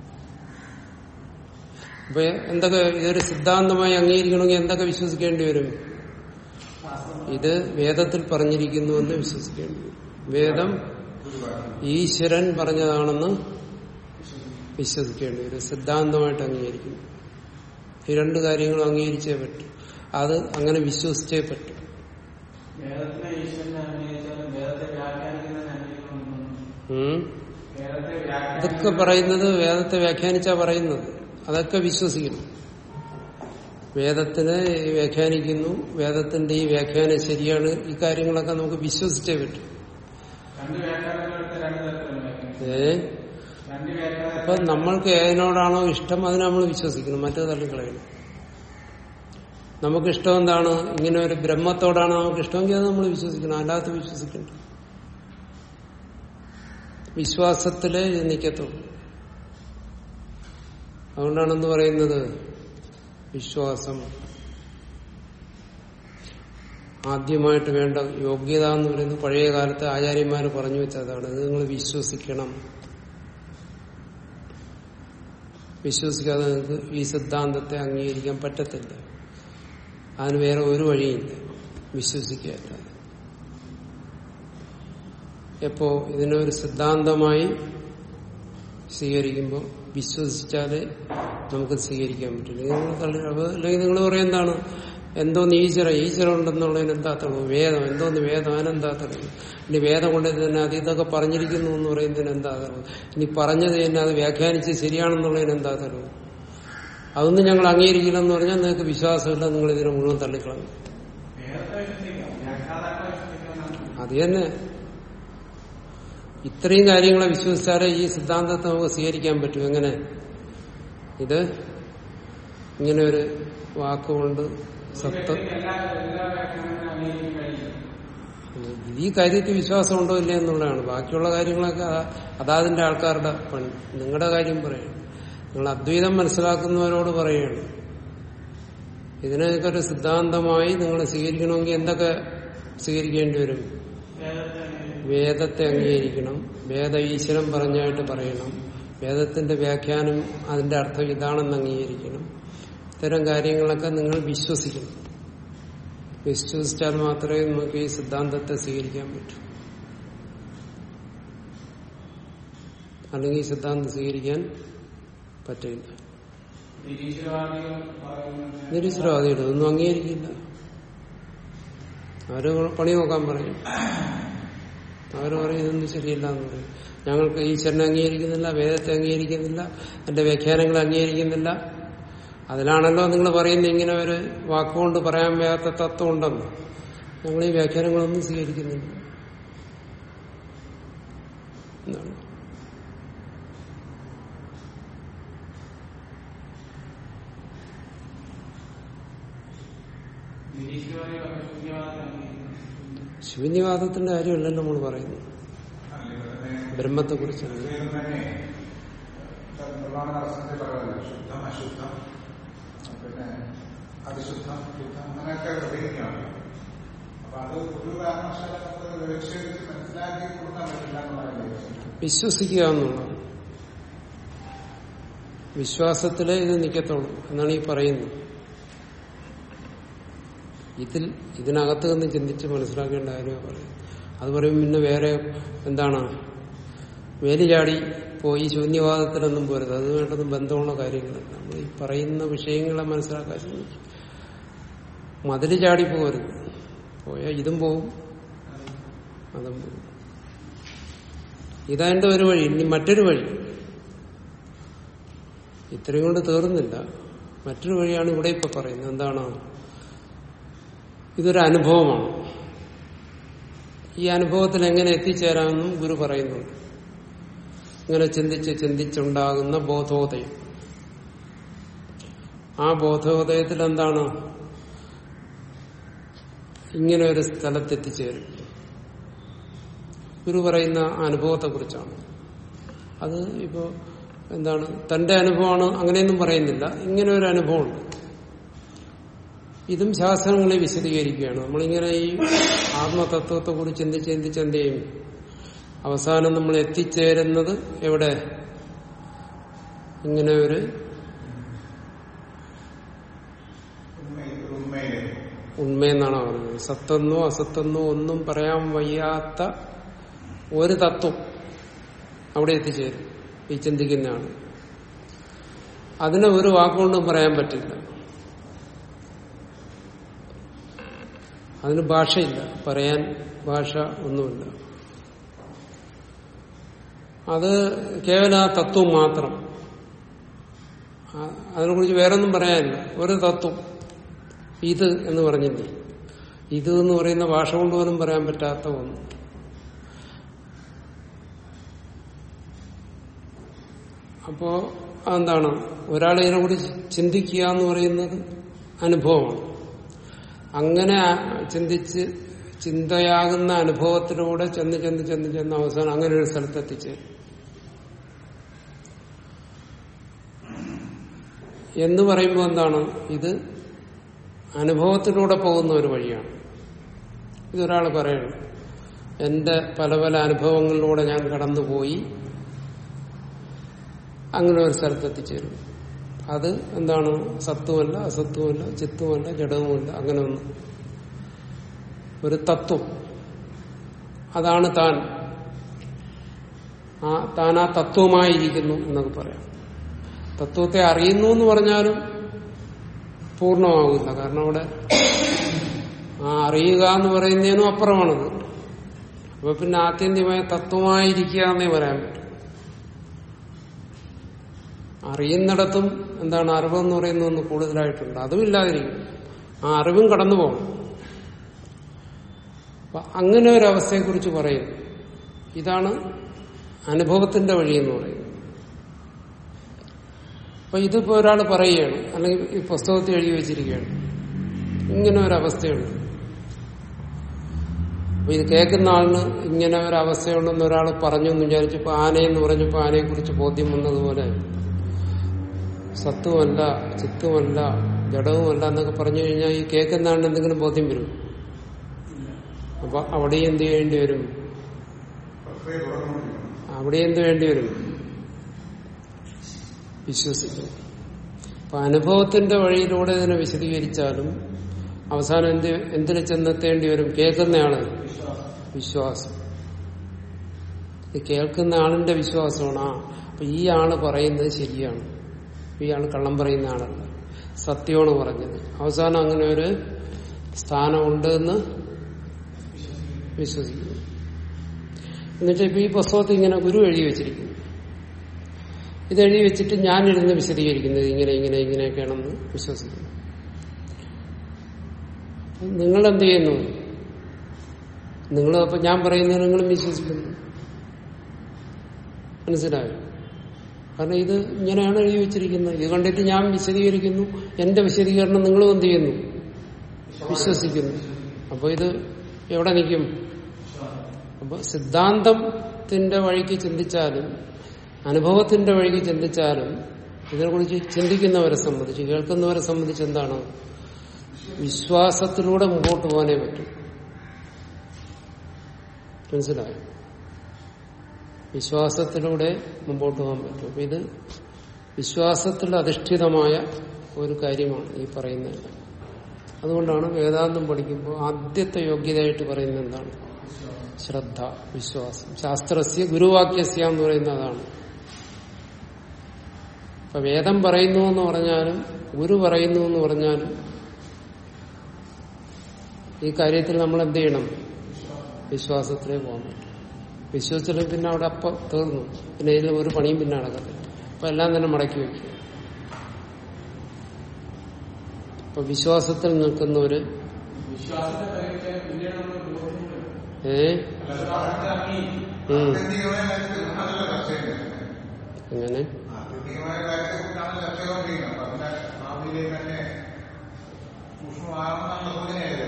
A: അപ്പൊ എന്തൊക്കെ ഇതൊരു സിദ്ധാന്തമായി അംഗീകരിക്കണമെങ്കിൽ എന്തൊക്കെ വിശ്വസിക്കേണ്ടി വരും ഇത് വേദത്തിൽ പറഞ്ഞിരിക്കുന്നുവെന്ന് വിശ്വസിക്കേണ്ടി വരും വേദം ഈശ്വരൻ പറഞ്ഞതാണെന്ന് വിശ്വസിക്കേണ്ടി വരും സിദ്ധാന്തമായിട്ട് അംഗീകരിക്കുന്നു ഈ രണ്ട് കാര്യങ്ങളും അംഗീകരിച്ചേ പറ്റൂ അത് അങ്ങനെ വിശ്വസിച്ചേ പറ്റൂ
C: വേദത്തിനെ ഈശ്വരനെ അന്വേഷിച്ചാലും വേദത്തെ വ്യാഖ്യാനിക്കുന്നതിന് അന്വേഷിക്കണം
A: ഉം.
C: വേദത്തെ
A: ഇതൊക്കെ
C: വ്യാഖ്യാനിക്കുന്ന
A: പറയുന്നത് വേദത്തെ വ്യാഖ്യാനിച്ചാ പറയുന്നത് അതൊക്കെ വിശ്വസിക്കുന്നു വേദത്തിനെ വ്യാഖ്യാനിക്കുന്നു വേദത്തിന്റെ ഈ വ്യാഖ്യാനം ശരിയാണ് ഈ കാര്യങ്ങളൊക്കെ നമുക്ക് വിശ്വസിച്ചേ പറ്റും
C: രണ്ട് വ്യാഖ്യാനങ്ങളെടുത്ത് രണ്ട് തരത്തിലുള്ള വ്യാഖ്യാനം
A: ഏ
C: രണ്ട് വ്യാഖ്യാനം
A: അപ്പൊ നമ്മൾക്ക് ഏതിനോടാണോ ഇഷ്ടം അതിനെ നമ്മൾ വിശ്വസിക്കണം മറ്റേ തള്ളിക്കളയണം നമുക്ക് ഇഷ്ടം എന്താണ് ഇങ്ങനെ ഒരു ബ്രഹ്മത്തോടാണ് നമുക്ക് ഇഷ്ടമെങ്കിൽ അത് നമ്മൾ വിശ്വസിക്കണം അല്ലാത്ത വിശ്വസിക്കണ്ട വിശ്വാസത്തിലേ ഇത് നിൽക്കത്തുള്ളൂ അതുകൊണ്ടാണ് എന്ത് പറയുന്നത് വിശ്വാസം ആദ്യമായിട്ട് വേണ്ട യോഗ്യത എന്ന് പറയുന്നത് പഴയ കാലത്തെ ആചാര്യന്മാർ പറഞ്ഞു വെച്ചതാണ് ഇത് നിങ്ങൾ വിശ്വസിക്കണം വിശ്വസിക്കാതെ നിങ്ങൾക്ക് ഈ സിദ്ധാന്തത്തെ അംഗീകരിക്കാൻ പറ്റത്തില്ല അതിന് വേറെ ഒരു വഴിയില്ല വിശ്വസിക്കാത്ത എപ്പോ ഇതിനെ ഒരു സിദ്ധാന്തമായി സ്വീകരിക്കുമ്പോൾ വിശ്വസിച്ചാലേ നമുക്ക് സ്വീകരിക്കാൻ പറ്റില്ല നിങ്ങൾ തള്ളി അപ്പൊ അല്ലെങ്കിൽ നിങ്ങൾ പറയും എന്താണ് എന്തോന്ന് ഈശ്വര ഈശ്വര ഉണ്ടെന്നുള്ളതിന് എന്താ തെളിവ് വേദം എന്തോന്ന് വേദം അതിനെന്താ തെളിവ് ഇനി വേദം കൊണ്ട് തന്നെ അത് ഇതൊക്കെ പറഞ്ഞിരിക്കുന്നു എന്ന് പറയുന്നതിന് എന്താ തെളിവ് ഇനി പറഞ്ഞത് തന്നെ അത് വ്യാഖ്യാനിച്ച് ശരിയാണെന്നുള്ളതിന് എന്താ തെളിവ് അതൊന്നും ഞങ്ങൾ അംഗീകരിക്കില്ലെന്ന് പറഞ്ഞാൽ നിങ്ങൾക്ക് വിശ്വാസമില്ല നിങ്ങൾ ഇതിനെ മുഴുവൻ തള്ളിക്കളഞ്ഞു
C: വേദത്തെ വിശ്വസിക്കാം വ്യാഖ്യാതാക്കളെ വിശ്വസിക്കണം
A: അത് തന്നെ ഇത്രയും കാര്യങ്ങളെ വിശ്വസിച്ചാലേ ഈ സിദ്ധാന്തത്തെ നമുക്ക് സ്വീകരിക്കാൻ പറ്റും എങ്ങനെ ഇത് ഇങ്ങനെ ഒരു വാക്കുകൊണ്ട് സത്ത
C: എല്ലാ എല്ലാ വ്യാഖ്യാനങ്ങളും അംഗീകരിക്കാൻ കഴിയും
A: ഈ കാര്യത്തിൽ വിശ്വാസമുണ്ടോ ഇല്ല എന്നുള്ളതാണ് ബാക്കിയുള്ള കാര്യങ്ങളൊക്കെ അതാ- അതാതിന്റെ ആൾക്കാരുടെ പണി നിങ്ങളുടെ കാര്യം പറയണം നിങ്ങൾ അദ്വൈതം മനസ്സിലാക്കുന്നവരോട് പറയുകയാണ് ഇതിനൊക്കെ ഒരു സിദ്ധാന്തമായി നിങ്ങൾ സ്വീകരിക്കണമെങ്കിൽ എന്തൊക്കെ സ്വീകരിക്കേണ്ടി വരും
C: വേദത്തെ അംഗീകരിക്കും
A: വേദത്തെ അംഗീകരിക്കണം വേദ ഈശ്വരൻ പറഞ്ഞായിട്ട് പറയണം വേദത്തിന്റെ വ്യാഖ്യാനം അതിന്റെ അർത്ഥം ഇതാണെന്ന് അംഗീകരിക്കണം ഇത്തരം കാര്യങ്ങളൊക്കെ നിങ്ങൾ വിശ്വസിക്കണം വിശ്വസിച്ചാൽ മാത്രമേ നമുക്ക് ഈ സിദ്ധാന്തത്തെ സ്വീകരിക്കാൻ പറ്റൂ അല്ലെങ്കിൽ ഈ സിദ്ധാന്തം സ്വീകരിക്കാൻ പറ്റില്ല
C: നിരീശ്വരവാദികൾ പറയുന്നത്
A: നിരീശ്വരവാദികൾ ഇതൊന്നും അംഗീകരിക്കില്ല അവര് പണി നോക്കാൻ പറയും അവര് പറയും ഇതൊന്നും ശരിയല്ല എന്ന് പറയും ഞങ്ങൾക്ക് ഈശ്വരനെ അംഗീകരിക്കുന്നില്ല വേദത്തെ അംഗീകരിക്കുന്നില്ല എന്റെ വ്യാഖ്യാനങ്ങളെ അംഗീകരിക്കുന്നില്ല അതിലാണല്ലോ നിങ്ങൾ പറയുന്നത് ഇങ്ങനെ ഒരു വാക്കുകൊണ്ട് പറയാൻ വയ്യാത്ത തത്വം ഉണ്ടെന്ന് ഞങ്ങൾ ഈ വ്യാഖ്യാനങ്ങളൊന്നും സ്വീകരിക്കുന്നില്ല എന്നാണ്
C: നിരീശ്വരവാദികളൊക്കെ ശൂന്യവാദത്തെ അംഗീകരിക്കും
A: ശൂന്യവാദത്തിന്റെ കാര്യമല്ലല്ലോ നമ്മൾ പറയുന്നത്
B: അല്ല, ഇവിടെ
A: ബ്രഹ്മത്തെ കുറിച്ചാണ്
B: വേദം തന്നെ നിർമ്മാണ നരസിംഹത്തിൽ പറയുന്നത് ശുദ്ധം അശുദ്ധം പിന്നെ അതിശുദ്ധം ശുദ്ധം അങ്ങനെയൊക്കെ ഉപയോഗിക്കുകയാണ് അപ്പൊ അത് ഒരു കാരണവശാലും നമുക്ക് വിവക്ഷിച്ച് മനസ്സിലാക്കി കൊടുക്കാൻ പറ്റില്ല എന്നുള്ളതാണ്
A: വിശ്വസിക്കുക എന്നുള്ളതാണ് വിശ്വാസത്തിലേ ഇത് നിൽക്കത്തുള്ളൂ എന്നാണ് ഈ പറയുന്നത് ഇതിൽ ഇതിനകത്ത് നിന്ന് ചിന്തിച്ച് മനസ്സിലാക്കേണ്ട കാര്യം പറയും അത് പറയും പിന്നെ വേറെ എന്താണ് വേലി ചാടി പോയി ശൂന്യവാദത്തിലൊന്നും പോരുത് അത് വേണ്ടത് ബന്ധമുള്ള കാര്യങ്ങളല്ല നമ്മൾ ഈ പറയുന്ന വിഷയങ്ങളെ മനസ്സിലാക്കാൻ ശ്രമിക്കും മതില് ചാടി പോകരുത് പോയാൽ ഇതും പോവും അതും പോവും ഇതതിന്റെ ഒരു വഴി ഇനി മറ്റൊരു വഴി ഇത്രയും കൊണ്ട് തീർന്നില്ല മറ്റൊരു വഴിയാണ് ഇവിടെ ഇപ്പൊ പറയുന്നത് എന്താണ് ഇതൊരു അനുഭവമാണ് ഈ അനുഭവത്തിൽ എങ്ങനെ എത്തിച്ചേരാമെന്നും ഗുരു പറയുന്നുണ്ട് ഇങ്ങനെ ചിന്തിച്ച് ചിന്തിച്ചുണ്ടാകുന്ന ബോധോദയം ആ ബോധോദയത്തിൽ എന്താണ് ഇങ്ങനെ ഒരു സ്ഥലത്തെത്തിച്ചേരും ഗുരു പറയുന്ന അനുഭവത്തെ കുറിച്ചാണ് അത് ഇപ്പോ എന്താണ് തന്റെ അനുഭവമാണ് അങ്ങനെയൊന്നും പറയുന്നില്ല ഇങ്ങനെ ഒരു അനുഭവമുണ്ട് ഇതും ശാസ്ത്രങ്ങളെ വിശദീകരിക്കുകയാണ് നമ്മളിങ്ങനെ ഈ ആത്മതത്വത്തെ കുറിച്ച് ചിന്തിച്ച് ചിന്തിച്ച് എന്ത് ചെയ്യും അവസാനം നമ്മൾ എത്തിച്ചേരുന്നത് എവിടെ ഇങ്ങനെ ഒരു
B: ഉണ്മയിൽ ഉണ്മയിലെ
A: ഉണ്മയെന്നാണ് പറയുന്നത് സത്തെന്നോ അസത്തെന്നോ ഒന്നും പറയാൻ വയ്യാത്ത ഒരു തത്വം അവിടെ എത്തിച്ചേരും ഈ ചിന്തിക്കുന്നതാണ് അതിനെ ഒരു വാക്കുകൊണ്ടും പറയാൻ പറ്റില്ല അതിന് ഭാഷയില്ല പറയാൻ ഭാഷ ഒന്നുമില്ല അത് കേവലം ആ തത്വം മാത്രം ആ- അതിനെക്കുറിച്ച് വേറൊന്നും പറയാനില്ല ഒരു തത്വം ഇത് എന്ന് പറഞ്ഞില്ലേ ഇത് എന്ന് പറയുന്ന ഭാഷ കൊണ്ട് പോലും പറയാൻ പറ്റാത്ത ഒന്ന് അപ്പോ എന്താണ് ഒരാൾ ഇതിനെക്കുറിച്ച് ചിന്തിക്കുക എന്ന് പറയുന്നത് അനുഭവമാണ് അങ്ങനെ ആ- ചിന്തിച്ച് ചിന്തയാകുന്ന അനുഭവത്തിലൂടെ ചെന്ന് ചെന്ന് ചെന്ന് ചെന്ന് അവസാനം അങ്ങനെ ഒരു സ്ഥലത്തെത്തിച്ചേരും എന്ന് പറയുമ്പോൾ എന്താണ് ഇത് അനുഭവത്തിലൂടെ പോകുന്ന ഒരു വഴിയാണ് ഇതൊരാൾ പറയണം എന്റെ പല പല അനുഭവങ്ങളിലൂടെ ഞാൻ കടന്നുപോയി അങ്ങനെ ഒരു സ്ഥലത്തെത്തിച്ചേരും അത് എന്താണ് സത്വമല്ല അസത്വമല്ല ചിത്വമല്ല ജഡവുമല്ല അങ്ങനെ ഒന്നും ഒരു തത്വം അതാണ് താൻ ആ താൻ ആ തത്വമായിരിക്കുന്നു എന്നൊക്കെ പറയാം തത്വത്തെ അറിയുന്നു എന്ന് പറഞ്ഞാലും പൂർണ്ണമാകില്ല കാരണം അവിടെ ആ അറിയുക എന്ന് പറയുന്നതിനും അപ്പുറമാണത് അപ്പൊ പിന്നെ ആത്യന്തികമായ തത്വമായിരിക്കുക എന്നേ പറയാൻ പറ്റും അറിയുന്നിടത്തും എന്താണ് അറിവെന്ന് പറയുന്ന ഒന്ന് കൂടുതലായിട്ടുണ്ട് അതും ഇല്ലാതിരിക്കും ആ അറിവും കടന്നു പോകണം അപ്പൊ അങ്ങനെ ഒരു അവസ്ഥയെക്കുറിച്ച് പറയും ഇതാണ് അനുഭവത്തിന്റെ വഴി എന്ന് പറയുന്നത് അപ്പൊ ഇതിപ്പോ ഒരാൾ പറയുകയാണ് അല്ലെങ്കിൽ ഈ പുസ്തകത്തിൽ എഴുതി വെച്ചിരിക്കുകയാണ് ഇങ്ങനെ ഒരു അവസ്ഥയുണ്ട് അപ്പൊ ഇത് കേൾക്കുന്ന ആളിന് ഇങ്ങനെ ഒരു അവസ്ഥയുണ്ടെന്ന് ഒരാൾ പറഞ്ഞു എന്ന് വിചാരിച്ചപ്പോ ആനയെന്ന് പറഞ്ഞപ്പോ ആനയെ കുറിച്ച് ബോധ്യം വന്നതുപോലെ സത്വമല്ല ചിത്വമല്ല ജഡവുമല്ല എന്നൊക്കെ പറഞ്ഞു കഴിഞ്ഞാൽ ഈ കേൾക്കുന്ന ആളിന് എന്തെങ്കിലും ബോധ്യം വരും അപ്പൊ അവിടെ എന്ത് ചെയ്യേണ്ടി വരും
B: പ്രക്രിയ തുടർന്നുകൊണ്ടിരിക്കുന്നു
A: അവിടെ എന്ത് വേണ്ടി വരും വിശ്വസിക്കും അപ്പൊ അനുഭവത്തിന്റെ വഴിയിലൂടെ ഇതിനെ വിശദീകരിച്ചാലും അവസാനം എന്ത് എന്തിനു ചെന്നെത്തേണ്ടി വരും കേൾക്കുന്നയാള് വിശ്വാസം ഈ കേൾക്കുന്ന ആളിന്റെ വിശ്വാസമാണ് ആ അപ്പൊ ഈ ആള് പറയുന്നത് ശരിയാണ് ഈ ആള് കള്ളം പറയുന്ന ആളല്ല സത്യമാണ് പറഞ്ഞത് അവസാനം അങ്ങനെ ഒരു സ്ഥാനമുണ്ട് എന്ന് വിശ്വസിക്കുന്നു എന്നിട്ട് ഇപ്പൊ ഈ പുസ്തകത്തിൽ ഇങ്ങനെ ഗുരു എഴുതി വെച്ചിരിക്കുന്നു ഇത് എഴുതി വെച്ചിട്ട് ഞാനിരുന്ന് വിശദീകരിക്കുന്നത് ഇങ്ങനെ ഇങ്ങനെ ഇങ്ങനെയൊക്കെയാണെന്ന് വിശ്വസിക്കുന്നു നിങ്ങൾ എന്ത് ചെയ്യുന്നു നിങ്ങൾ അപ്പൊ ഞാൻ പറയുന്നത് നിങ്ങളും വിശ്വസിക്കുന്നു മനസ്സിലായോ കാരണം ഇത് ഇങ്ങനെയാണ് എഴുതി വെച്ചിരിക്കുന്നത് ഇത് കണ്ടിട്ട് ഞാൻ വിശദീകരിക്കുന്നു എന്റെ വിശദീകരണം നിങ്ങളും എന്ത് ചെയ്യുന്നു വിശ്വസിക്കുന്നു അപ്പൊ ഇത് എവിടെ നിൽക്കും അപ്പൊ സിദ്ധാന്തത്തിന്റെ വഴിക്ക് ചിന്തിച്ചാലും അനുഭവത്തിന്റെ വഴിക്ക് ചിന്തിച്ചാലും ഇതിനെക്കുറിച്ച് ചിന്തിക്കുന്നവരെ സംബന്ധിച്ച് കേൾക്കുന്നവരെ സംബന്ധിച്ച് എന്താണ് വിശ്വാസത്തിലൂടെ മുമ്പോട്ട് പോകാനേ പറ്റും മനസ്സിലായോ വിശ്വാസത്തിലൂടെ മുമ്പോട്ട് പോകാൻ പറ്റും അപ്പൊ ഇത് വിശ്വാസത്തിൽ അധിഷ്ഠിതമായ ഒരു കാര്യമാണ് ഈ പറയുന്നത് അതുകൊണ്ടാണ് വേദാന്തം പഠിക്കുമ്പോൾ ആദ്യത്തെ യോഗ്യതയായിട്ട് പറയുന്നത് എന്താണ് ശ്രദ്ധ വിശ്വാസം ശാസ്ത്രസ്യ ഗുരുവാക്യസ്യ എന്ന് പറയുന്നത് അതാണ് ഇപ്പൊ വേദം പറയുന്നു എന്ന് പറഞ്ഞാലും ഗുരു പറയുന്നു എന്ന് പറഞ്ഞാലും ഈ കാര്യത്തിൽ നമ്മൾ എന്ത് ചെയ്യണം വിശ്വാസത്തിലേ പോകാൻ പറ്റും വിശ്വസിച്ചില്ലെങ്കിൽ പിന്നെ അവിടെ അപ്പൊ തീർന്നു പിന്നെ ഇതിൽ ഒരു പണിയും പിന്നെ നടക്കത്തില്ല അപ്പൊ എല്ലാം തന്നെ മടക്കി വെക്കും അപ്പൊ വിശ്വാസത്തിൽ നിൽക്കുന്ന ഒരു
C: വിശ്വാസത്തെ പരിഗണിച്ചാൽ പിന്നീട് നമ്മൾ ബോധ്യപ്പെടും
A: ഏ ഉം.
B: ആത്യന്തികമായ കാര്യത്തിൽ നല്ല ചർച്ചയുണ്ട്
A: എങ്ങനെ
B: ആത്യന്തികമായ കാര്യത്തെക്കുറിച്ചാണ് ചർച്ച ചെയ്തുകൊണ്ടിരിക്കുന്നത് അപ്പൊ അതിന്റെ ഭാവിയിലേക്ക് തന്നെ സൂക്ഷ്മമാകുന്ന സൂചനയായത്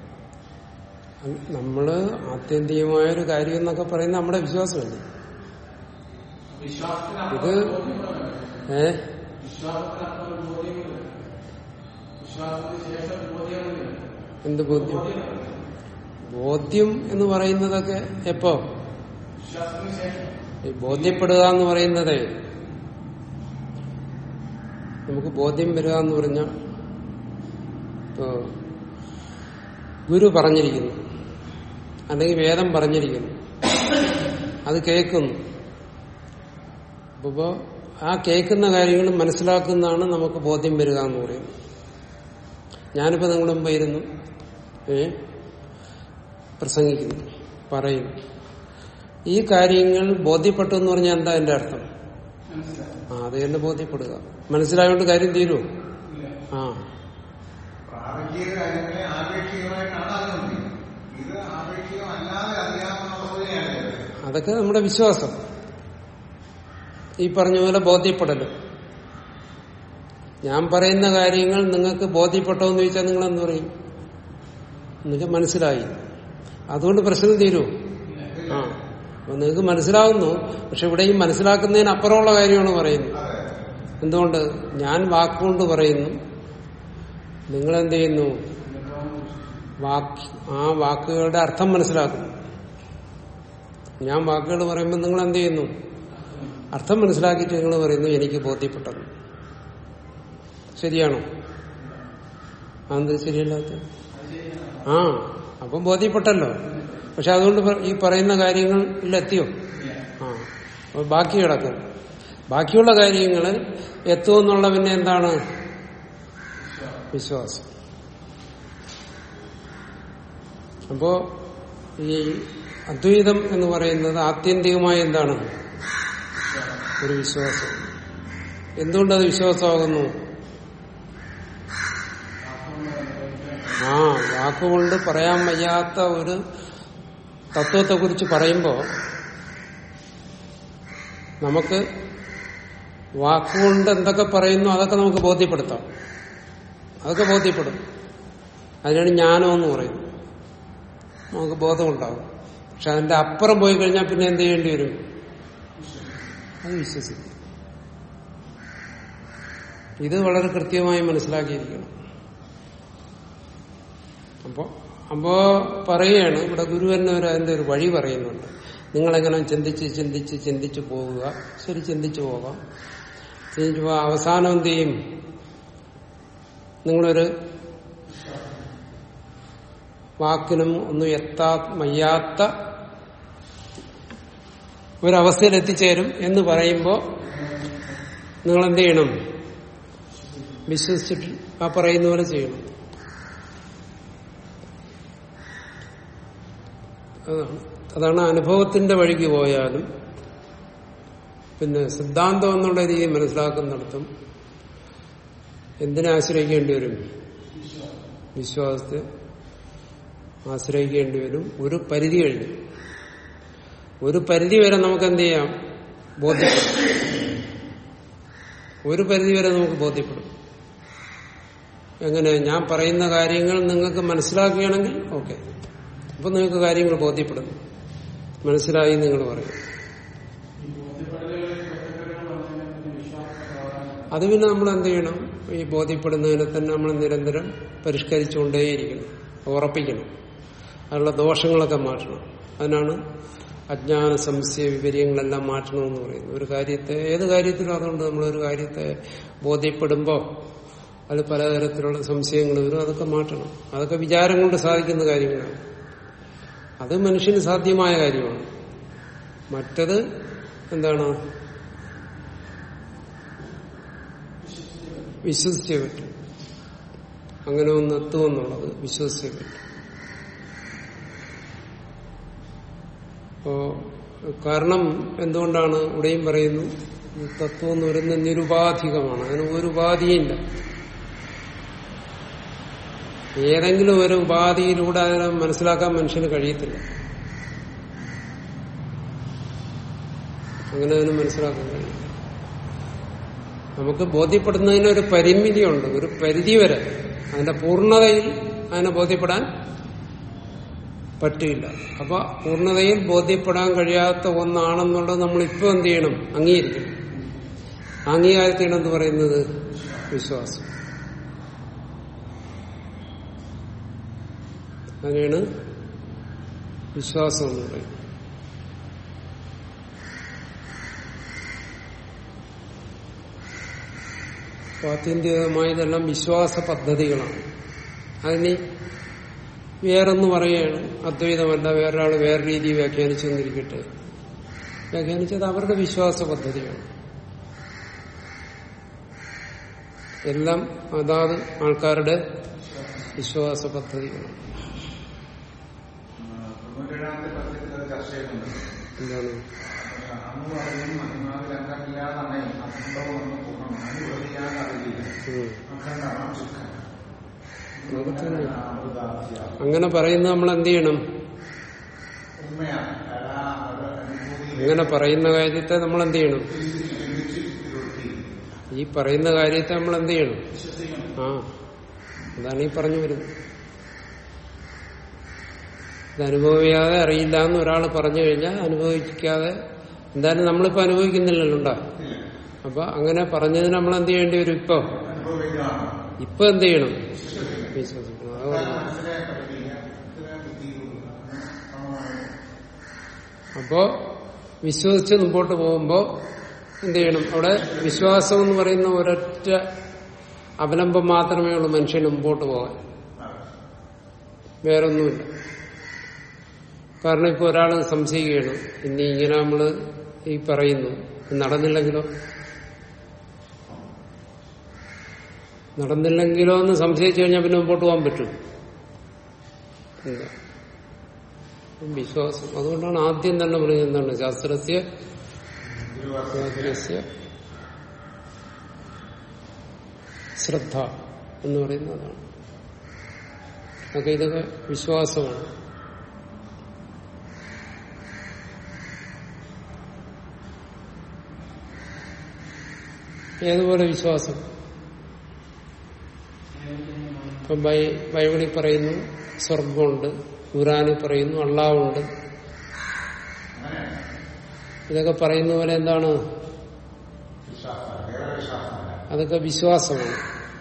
A: നമ്മള് ആത്യന്തികമായ ഒരു കാര്യം എന്നൊക്കെ പറയുന്നത് നമ്മുടെ വിശ്വാസമല്ലേ
C: വിശ്വാസത്തിനപ്പുറം
A: ഇത്
C: ബോധ്യപ്പെടാൻ
A: ഏ
C: വിശ്വാസത്തിനപ്പുറം ബോധ്യമില്ല വിശ്വാസത്തിന് ശേഷം ബോധ്യമില്ല
A: എന്ത് ബോധ്യം ബോധ്യം എന്ന് പറയുന്നതൊക്കെ എപ്പോ
C: വിശ്വാസത്തിന് ശേഷം
A: ഈ ബോധ്യപ്പെടുക എന്ന് പറയുന്നത് നമുക്ക് ബോധ്യം വരിക എന്ന് പറഞ്ഞാൽ ഇപ്പോ ഗുരു പറഞ്ഞിരിക്കുന്നു അല്ലെങ്കിൽ വേദം പറഞ്ഞിരിക്കുന്നു അത് കേൾക്കുന്നു അപ്പോ ആ കേൾക്കുന്ന കാര്യങ്ങൾ മനസ്സിലാക്കുന്നതാണ് നമുക്ക് ബോധ്യം വരിക എന്ന് പറയുന്നത് ഞാനിപ്പോ നിങ്ങളുടെ മുമ്പ് ഇരുന്നു ഏ പ്രസംഗിക്കുന്നു പറയുന്നു ഈ കാര്യങ്ങൾ ബോധ്യപ്പെട്ടു എന്ന് പറഞ്ഞാൽ എന്താ എന്റെ അർത്ഥം
C: മനസ്സിലായി
A: ആ അത് തന്നെ ബോധ്യപ്പെടുക മനസ്സിലായോണ്ട് കാര്യം തീരുമോ
C: ഇല്ല
A: ആ
B: പ്രാപഞ്ചിക കാര്യങ്ങളെ ആപേക്ഷികമായിട്ടാണ് അറിഞ്ഞുകൊണ്ടിരിക്കുന്നത് ഇത് ആപേക്ഷികമല്ലാതെ അറിയാമെന്നുള്ള സൂചനയാണ്
A: അതൊക്കെ നമ്മുടെ വിശ്വാസം ഈ പറഞ്ഞ പോലെ ബോധ്യപ്പെടല് ഞാൻ പറയുന്ന കാര്യങ്ങൾ നിങ്ങൾക്ക് ബോധ്യപ്പെട്ടോ എന്ന് ചോദിച്ചാൽ നിങ്ങൾ എന്ത് പറയും നിങ്ങൾക്ക് മനസ്സിലായി അതുകൊണ്ട് പ്രശ്നം തീരൂ ആ അപ്പൊ നിങ്ങൾക്ക് മനസ്സിലാവുന്നു പക്ഷെ ഇവിടെ ഈ മനസ്സിലാക്കുന്നതിന് അപ്പുറമുള്ള കാര്യമാണ് പറയുന്നത് എന്തുകൊണ്ട് ഞാൻ വാക്കുകൊണ്ട് പറയുന്നു നിങ്ങൾ എന്ത് ചെയ്യുന്നു വാക്ക് ആ വാക്കുകളുടെ അർത്ഥം മനസ്സിലാക്കുന്നു ഞാൻ വാക്കുകൾ പറയുമ്പോൾ നിങ്ങൾ എന്ത് ചെയ്യുന്നു അർത്ഥം മനസ്സിലാക്കിയിട്ട് നിങ്ങൾ പറയുന്നു എനിക്ക് ബോധ്യപ്പെട്ടത് ശരിയാണോ അതെന്ത് ശരിയല്ലാത്ത ആ അപ്പം ബോധ്യപ്പെട്ടല്ലോ പക്ഷെ അതുകൊണ്ട് പ- ഈ പറയുന്ന കാര്യങ്ങൾ എത്തിയോ ആ അപ്പൊ ബാക്കി കിടക്കും ബാക്കിയുള്ള കാര്യങ്ങൾ എത്തുമെന്നുള്ള പിന്നെ എന്താണ് വിശ്വാസം അപ്പോ ഈ അദ്വൈതം എന്ന് പറയുന്നത് ആത്യന്തികമായ എന്താണ് ഒരു വിശ്വാസം എന്തുകൊണ്ടത് വിശ്വാസമാകുന്നു ആ വാക്കുകൊണ്ട് പറയാൻ വയ്യാത്ത ഒരു തത്വത്തെക്കുറിച്ച് പറയുമ്പോൾ നമുക്ക് വാക്കുകൊണ്ട് എന്തൊക്കെ പറയുന്നു അതൊക്കെ നമുക്ക് ബോധ്യപ്പെടുത്താം അതൊക്കെ ബോധ്യപ്പെടും അതിനാണ് ജ്ഞാനം എന്ന് പറയുന്നത് നമുക്ക് ബോധമുണ്ടാകും പക്ഷെ അതിന്റെ അപ്പുറം പോയി കഴിഞ്ഞാൽ പിന്നെ എന്ത് ചെയ്യേണ്ടി വരും അത് വിശ്വസിക്കും ഇത് വളരെ കൃത്യമായി മനസ്സിലാക്കിയിരിക്കണം അപ്പോ അപ്പോ പറയുകയാണ് ഇവിടെ ഗുരു തന്നെ ഒരു അതിന്റെ ഒരു വഴി പറയുന്നുണ്ട് നിങ്ങളെങ്ങനെ ചിന്തിച്ച് ചിന്തിച്ച് ചിന്തിച്ചു പോവുക ശരി ചിന്തിച്ചു പോകാം ചിന്തിച്ചു പോകാം അവസാനം എന്ത് ചെയ്യും നിങ്ങളൊരു വാക്കിനും ഒന്നും എത്താ വയ്യാത്ത ഒരവസ്ഥയിൽ എത്തിച്ചേരും എന്ന് പറയുമ്പോൾ നിങ്ങൾ എന്ത് ചെയ്യണം വിശ്വസിച്ചിട്ട് ആ പറയുന്ന പോലെ ചെയ്യണം അതാണ് അതാണ് അനുഭവത്തിന്റെ വഴിക്ക് പോയാലും പിന്നെ സിദ്ധാന്തം എന്നുള്ള രീതി മനസ്സിലാക്കുന്നിടത്തും എന്തിനെ ആശ്രയിക്കേണ്ടി വരും വിശ്വാസത്തെ ആശ്രയിക്കേണ്ടി വരും ഒരു പരിധി കഴിഞ്ഞു ഒരു പരിധി വരെ നമുക്ക് എന്ത് ചെയ്യാം ബോധ്യപ്പെടും ഒരു പരിധി വരെ നമുക്ക് ബോധ്യപ്പെടും എങ്ങനെ ഞാൻ പറയുന്ന കാര്യങ്ങൾ നിങ്ങൾക്ക് മനസ്സിലാക്കുകയാണെങ്കിൽ ഓക്കെ അപ്പൊ നിങ്ങൾക്ക് കാര്യങ്ങൾ ബോധ്യപ്പെടുന്നു മനസ്സിലായി നിങ്ങൾ പറയും
C: ഈ ബോധ്യപ്പെടലുകൾ ബോധ്യപ്പെടലുകൾ വന്നതിന് പിന്നെ വിശ്വാസം
A: അത് പിന്നെ നമ്മൾ എന്ത് ചെയ്യണം ഈ ബോധ്യപ്പെടുന്നതിനെ തന്നെ നമ്മൾ നിരന്തരം പരിഷ്കരിച്ചുകൊണ്ടേയിരിക്കണം ഉറപ്പിക്കണം അതിനുള്ള ദോഷങ്ങളൊക്കെ മാറ്റണം അതിനാണ് അജ്ഞാന സംശയ വിപര്യങ്ങളെല്ലാം മാറ്റണമെന്ന് പറയുന്നത് ഒരു കാര്യത്തെ ഏത് കാര്യത്തിലും അതുകൊണ്ട് നമ്മളൊരു കാര്യത്തെ ബോധ്യപ്പെടുമ്പോൾ അതിൽ പലതരത്തിലുള്ള സംശയങ്ങൾ വരും അതൊക്കെ മാറ്റണം അതൊക്കെ വിചാരം കൊണ്ട് സാധിക്കുന്ന കാര്യങ്ങളാണ് അത് മനുഷ്യന് സാധ്യമായ കാര്യമാണ് മറ്റത് എന്താണ് വിശ്വസിച്ചേ പറ്റും അങ്ങനെ ഒന്ന് എത്തുമെന്നുള്ളത് വിശ്വസിച്ചേ പറ്റും അപ്പോ കാരണം എന്തുകൊണ്ടാണ് ഇവിടെയും പറയുന്നു ഈ തത്വം എന്ന് പറയുന്നത് നിരുപാധികമാണ് അതിന് ഒരു ഉപാധിയില്ല ഏതെങ്കിലും ഒരു ഉപാധിയിലൂടെ അതിനെ മനസ്സിലാക്കാൻ മനുഷ്യന് കഴിയത്തില്ല അങ്ങനെ അതിന് മനസ്സിലാക്കാൻ കഴിയും നമുക്ക് ബോധ്യപ്പെടുന്നതിന് ഒരു പരിമിതിയുണ്ട് ഒരു പരിധി വരെ അതിന്റെ പൂർണ്ണതയിൽ അതിനെ ബോധ്യപ്പെടാൻ പറ്റില്ല അപ്പൊ പൂർണ്ണതയിൽ ബോധ്യപ്പെടാൻ കഴിയാത്ത ഒന്നാണെന്നുള്ളത് നമ്മൾ ഇപ്പൊ എന്ത് ചെയ്യണം അംഗീകരിക്കണം ആ അംഗീകാരത്തെയാണ് എന്ത് പറയുന്നത് വിശ്വാസം അതിനാണ് വിശ്വാസം എന്ന് പറയുന്നത് ആത്യന്തികമായി ഇതെല്ലാം വിശ്വാസ പദ്ധതികളാണ് അതിന് വേറൊന്ന് പറയുകയാണ് അദ്വൈതമല്ല വേറൊരാൾ വേറെ രീതി വ്യാഖ്യാനിച്ചു എന്നിരിക്കട്ടെ വ്യാഖ്യാനിച്ചത് അവരുടെ വിശ്വാസ പദ്ധതിയാണ് എല്ലാം അതാത് ആൾക്കാരുടെ വിശ്വാസ പദ്ധതികളാണ്
B: തൊണ്ണൂറ്റേഴാമത്തെ പദ്യത്തിൽ അത് ചർച്ച ചെയ്യുന്നുണ്ട്
A: എന്താണ്
B: അന്ന് പറയും മഹിമാവിൽ അംഗമില്ലാതെ അണയും അസംഭവം എന്ന് പൂർണ്ണമാണ് അനുവദിക്കാൻ അറിയില്ല
A: ഉം.
B: അഖണ്ഡമാണ് ചുക്കാൻ
A: അതൊക്കെ
B: അമൃതാസ്യ
A: അങ്ങനെ പറയുന്നത് നമ്മൾ എന്ത് ചെയ്യണം
B: ഉണ്മയാണ് അയാൾ ആ അവരുടെ അനുഭൂതി
A: അങ്ങനെ പറയുന്ന കാര്യത്തെ നമ്മൾ എന്ത് ചെയ്യണം
B: ചിന്തിച്ച് ഇരുത്തി
A: ഈ പറയുന്ന കാര്യത്തെ നമ്മൾ എന്ത് ചെയ്യണം ആ അതാണ് ഈ പറഞ്ഞു വരുന്നത് ഇത് അനുഭവിക്കാതെ അറിയില്ല എന്ന് ഒരാൾ പറഞ്ഞു കഴിഞ്ഞാൽ അനുഭവിക്കാതെ എന്തായാലും നമ്മളിപ്പോ അനുഭവിക്കുന്നില്ലല്ലോ ഉണ്ടാ അപ്പൊ അങ്ങനെ പറഞ്ഞതിന് നമ്മൾ എന്ത് ചെയ്യേണ്ടി വരും ഇപ്പൊ
B: അനുഭവിക്കുകയാണ്
A: ഇപ്പൊ എന്ത് ചെയ്യണം വിശ്വസിക്കണം അത് പറഞ്ഞു.
B: മനസ്സിനെ പഠിപ്പിക്കുക ഇതിനെ ബുദ്ധി കൊടുക്കുക സമമാണ്
A: അപ്പോ വിശ്വസിച്ച് മുമ്പോട്ട് പോകുമ്പോ എന്ത് ചെയ്യണം അവിടെ വിശ്വാസം എന്ന് പറയുന്ന ഒരൊറ്റ അവലംബം മാത്രമേ ഉള്ളൂ മനുഷ്യന് മുമ്പോട്ട് പോകാൻ വേറൊന്നുമില്ല കാരണം ഇപ്പൊ ഒരാൾ സംശയിക്കുകയാണ് ഇനി ഇങ്ങനെ നമ്മള് ഈ പറയുന്നു ഇത് നടന്നില്ലെങ്കിലോ നടന്നില്ലെങ്കിലോ എന്ന് സംശയിച്ചു കഴിഞ്ഞാൽ പിന്നെ മുമ്പോട്ട് പോകാൻ പറ്റും ഇല്ല വിശ്വാസം അതുകൊണ്ടാണ് ആദ്യം തന്നെ പറയുന്നത് എന്താണ് ശാസ്ത്രസ്യ ശാസ്ത്രസ്യ ശ്രദ്ധ എന്ന് പറയുന്നതാണ് അതൊക്കെ ഇതൊക്കെ വിശ്വാസമാണ് ഏതുപോലെ വിശ്വാസം ഇപ്പൊ ബൈ- ബൈബിളിൽ പറയുന്നു സ്വർഗമുണ്ട് ഖുറാനിൽ പറയുന്നു അള്ളാവുണ്ട് ഇതൊക്കെ പറയുന്ന പോലെ എന്താണ്
B: വിശ്വാസം വേറെ വിശ്വാസമല്ല
A: അതൊക്കെ വിശ്വാസമാണ്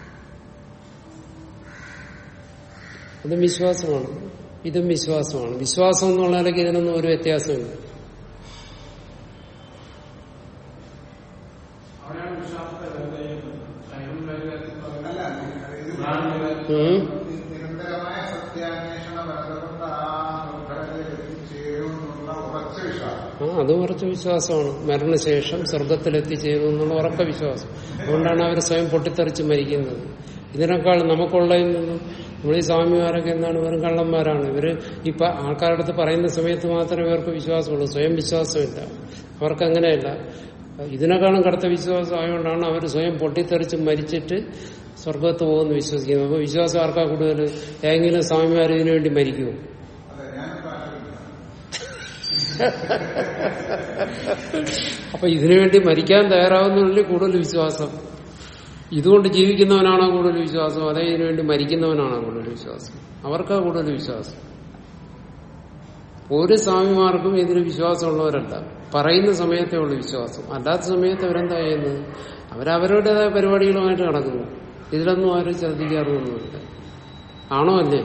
A: അതും വിശ്വാസമാണ് ഇതും വിശ്വാസമാണ് വിശ്വാസം എന്നുള്ളതിലേക്ക് ഇതിനൊന്നും ഒരു വ്യത്യാസമില്ല
C: അവിടെയാണ് വിശ്വാസത്തെ വെറുതെ ചെയ്യുന്നത്. ശൈവം വേറെ പറയുന്നത്.
B: അല്ല ഇത്
C: ഖുർആൻ വേറെ.
A: ഉം.
B: നിരന്തരമായ സത്യാന്വേഷണ ബന്ധപ്പെട്ട ആ നിർഭരതയിൽ എത്തിച്ചേരുമെന്നുള്ള ഉറച്ച വിശ്വാസം
A: ആ അത് ഉറച്ച വിശ്വാസമാണ് മരണശേഷം സ്വർഗത്തിലെത്തിച്ചേരും എന്നുള്ള ഉറക്ക വിശ്വാസം അതുകൊണ്ടാണ് അവർ സ്വയം പൊട്ടിത്തെറിച്ച് മരിക്കുന്നത് ഇതിനേക്കാൾ നമുക്കുള്ളതിൽ നിന്നും നമ്മൾ ഈ സ്വാമിമാരൊക്കെ എന്താണ് വെറും കള്ളന്മാരാണ് ഇവര് ഇപ്പൊ ആൾക്കാരുടെ അടുത്ത് പറയുന്ന സമയത്ത് മാത്രമേ ഇവർക്ക് വിശ്വാസമുള്ളൂ സ്വയം വിശ്വാസമില്ല അവർക്ക് അങ്ങനെയല്ല ഇതിനേക്കാളും കടുത്ത വിശ്വാസം ആയതുകൊണ്ടാണ് അവർ സ്വയം പൊട്ടിത്തെറിച്ച് മരിച്ചിട്ട് സ്വർഗത്ത് പോകുമെന്ന് വിശ്വസിക്കുന്നത് അപ്പൊ വിശ്വാസം ആർക്കാ കൂടുതൽ ഏതെങ്കിലും സ്വാമിമാർ ഇതിനു വേണ്ടി മരിക്കുമോ
B: അതെ ഞാനിപ്പോ ആലോചിക്കുന്നു
A: അപ്പൊ ഇതിനുവേണ്ടി മരിക്കാൻ തയ്യാറാവുന്നതിൽ കൂടുതൽ വിശ്വാസം ഇതുകൊണ്ട് ജീവിക്കുന്നവനാണോ കൂടുതൽ വിശ്വാസം അതേ ഇതിനുവേണ്ടി മരിക്കുന്നവനാണോ കൂടുതൽ വിശ്വാസം അവർക്കാ കൂടുതൽ വിശ്വാസം ഒരു സ്വാമിമാർക്കും ഇതിൽ വിശ്വാസമുള്ളവരല്ല പറയുന്ന സമയത്തേ ഉള്ളൂ വിശ്വാസം അല്ലാത്ത സമയത്ത് അവരെന്താ ചെയ്യുന്നത് അവരവരുടേതായ പരിപാടികളുമായിട്ട് നടക്കുന്നു ഇതിലൊന്നും ആരും ശ്രദ്ധിക്കാറൊന്നുമില്ല ആണോ അല്ലേ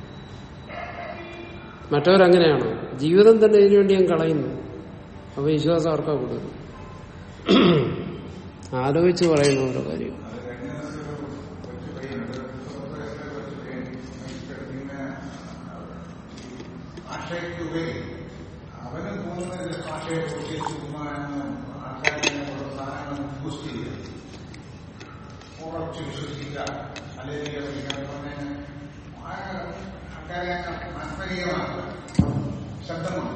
A: മറ്റവരങ്ങനെയാണോ ജീവിതം തന്നെ ഇതിനു വേണ്ടി ഞാൻ കളയുന്നു അപ്പൊ വിശ്വാസം ആർക്കാ കൂടുതൽ ആലോചിച്ച് പറയുന്ന ഓരോ കാര്യം
B: അത് കഴിഞ്ഞ ദിവസം ഒരു കൊച്ചു പയ്യനുണ്ട് പത്ത് വയസ്സിലെ കൊച്ചു പയ്യൻ മരിച്ചിട്ട് പിന്നെ ഭാഷയ്ക്ക് ഉപരി അവന് തോന്നുന്നത് ഭാഷയെ കുറിച്ച് ചുമ്മാ ആൾക്കാരെ സാധനങ്ങൾ ബൂസ്റ്റ് ചെയ്യുക ഉറച്ച് വിശ്വസിക്കുക അല്ലെങ്കിൽ പറഞ്ഞ ആൾക്കാരെ മാത്മരീയമാക്കുക ശബ്ദമാണ്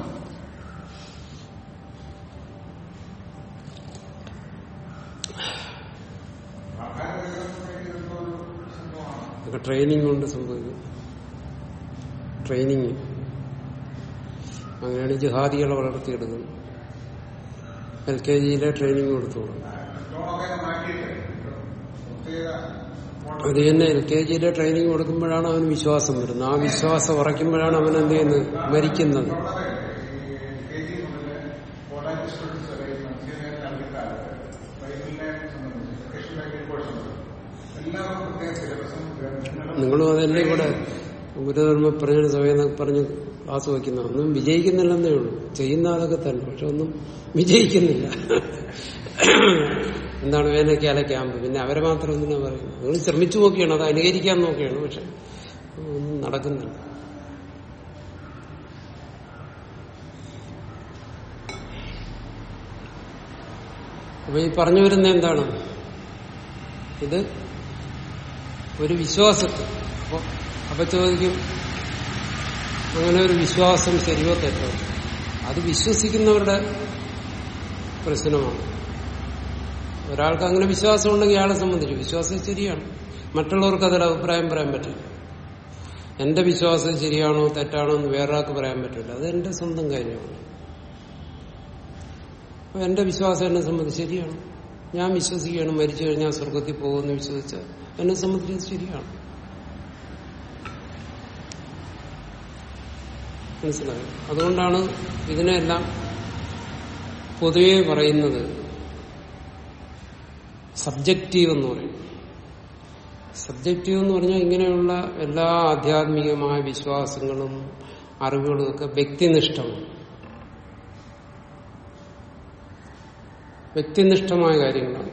B: ആൾക്കാരുടെ എന്തോ ഒരു സംഭവമാണ്
A: ഇതൊക്കെ ട്രെയിനിങ് കൊണ്ട് സംഭവിക്കും ട്രെയിനിങ് അങ്ങനെയാണ് ജിഹാദികളെ വളർത്തിയെടുക്കുന്നത് എൽ കെ ജിയിലെ ട്രെയിനിങ് കൊടുത്തോളും
B: ടോണൊക്കെ മാറ്റിയിട്ട് പ്രത്യേക
A: അത് തന്നെ എൽ കെ ജിയിലെ ട്രെയിനിങ് കൊടുക്കുമ്പോഴാണ് അവന് വിശ്വാസം വരുന്നത് ആ വിശ്വാസം ഉറയ്ക്കുമ്പോഴാണ് അവൻ എന്ത് ചെയ്യുന്നത് മരിക്കുന്നത്
B: വളരെ ഈ കെ ജി മുതൽ കോളേജ് സ്റ്റുഡൻസ് വരെ മനുഷ്യനെ നൽകിക്കാലത്ത് ബൈബിളിനെ സംബന്ധിച്ച് വെക്കേഷൻ കോഴ്സുണ്ട് എല്ലാവർക്കും പ്രത്യേക സിലബസും ഗ്രന്ഥങ്ങളും
A: നിങ്ങളും അതല്ലേ ഇവിടെ ഗുരുധർമ്മ പറഞ്ഞ സമയം പറഞ്ഞ് ക്ലാസ് വയ്ക്കുന്ന ഒന്നും വിജയിക്കുന്നില്ലെന്നേ ഉള്ളൂ ചെയ്യുന്ന അതൊക്കെ തന്നെ പക്ഷെ ഒന്നും വിജയിക്കുന്നില്ല എന്താണ് വേനൽക്കാല ക്യാമ്പ് പിന്നെ അവരെ മാത്രം എന്തിനാ പറയുന്നത് നിങ്ങൾ ശ്രമിച്ചു നോക്കിയാണ് അത് അനുകരിക്കാൻ നോക്കിയാണ് പക്ഷെ ഒന്നും നടക്കുന്നില്ല അപ്പൊ ഈ പറഞ്ഞു വരുന്ന എന്താണ് ഇത് ഒരു വിശ്വാസത്തിൽ അപ്പൊ അപ്പൊ ചോദിക്കും അങ്ങനെ ഒരു വിശ്വാസം ശരിയോ തെറ്റോ അത് വിശ്വസിക്കുന്നവരുടെ പ്രശ്നമാണ് ഒരാൾക്ക് അങ്ങനെ വിശ്വാസം ഉണ്ടെങ്കിൽ അയാളെ സംബന്ധിച്ച് വിശ്വാസം ശരിയാണ് മറ്റുള്ളവർക്ക് അതിൽ അഭിപ്രായം പറയാൻ പറ്റില്ല എന്റെ വിശ്വാസം ശരിയാണോ തെറ്റാണോ എന്ന് വേറൊരാൾക്ക് പറയാൻ പറ്റില്ല അത് എന്റെ സ്വന്തം കാര്യമാണ് അപ്പൊ എന്റെ വിശ്വാസം എന്നെ സംബന്ധിച്ച് ശരിയാണ് ഞാൻ വിശ്വസിക്കുകയാണ് മരിച്ചു കഴിഞ്ഞാൽ സ്വർഗത്തിൽ പോകുമെന്ന് വിശ്വസിച്ചാൽ എന്നെ സംബന്ധിച്ച് ഇത് ശരിയാണ് മനസ്സിലായോ അതുകൊണ്ടാണ് ഇതിനെല്ലാം പൊതുവെ പറയുന്നത് സബ്ജക്റ്റീവ് എന്ന് പറയും സബ്ജക്റ്റീവ് എന്ന് പറഞ്ഞാൽ ഇങ്ങനെയുള്ള എല്ലാ ആധ്യാത്മികമായ വിശ്വാസങ്ങളും അറിവുകളും ഒക്കെ വ്യക്തിനിഷ്ഠമാണ് വ്യക്തിനിഷ്ഠമായ കാര്യങ്ങളാണ്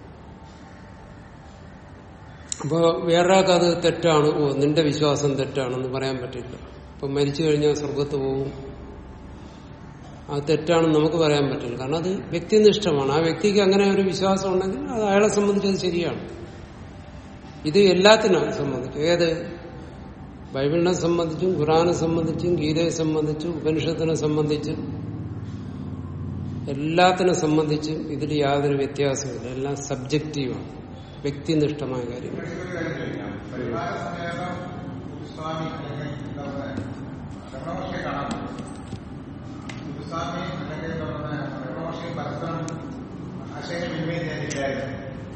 A: അപ്പോ വേറൊരാൾക്ക് അത് തെറ്റാണ് ഓ നിന്റെ വിശ്വാസം തെറ്റാണെന്ന് പറയാൻ പറ്റില്ല ഇപ്പൊ മരിച്ചു കഴിഞ്ഞാൽ സ്വർഗത്ത് പോകും അത് തെറ്റാണെന്ന് നമുക്ക് പറയാൻ പറ്റില്ല കാരണം അത് വ്യക്തിനിഷ്ഠമാണ് ആ വ്യക്തിക്ക് അങ്ങനെ ഒരു വിശ്വാസം ഉണ്ടെങ്കിൽ അത് അയാളെ സംബന്ധിച്ച് അത് ശരിയാണ് ഇത് എല്ലാത്തിനും സംബന്ധിച്ച് ഏത് ബൈബിളിനെ സംബന്ധിച്ചും ഖുറാനെ സംബന്ധിച്ചും ഗീതയെ സംബന്ധിച്ചും ഉപനിഷത്തിനെ സംബന്ധിച്ചും എല്ലാത്തിനെ സംബന്ധിച്ചും ഇതിൽ യാതൊരു വ്യത്യാസമില്ല എല്ലാം സബ്ജക്റ്റീവാണ് വ്യക്തിനിഷ്ഠമായ കാര്യങ്ങൾ
B: ഒരു കാര്യം ചോദിക്കാം പരിഹാര സമേതം ഗുരുസ്വാമി അല്ലെങ്കിൽ എന്താ പറയുക രമണമഹർഷിയെ കാണാൻ പറ്റും ഗുരുസ്വാമി അല്ലെങ്കിൽ എന്താ പറയുക രമണമഹർഷിയും പരസ്പരം ആശയവിനിമയം ചെയ്യാനില്ലായിരുന്നു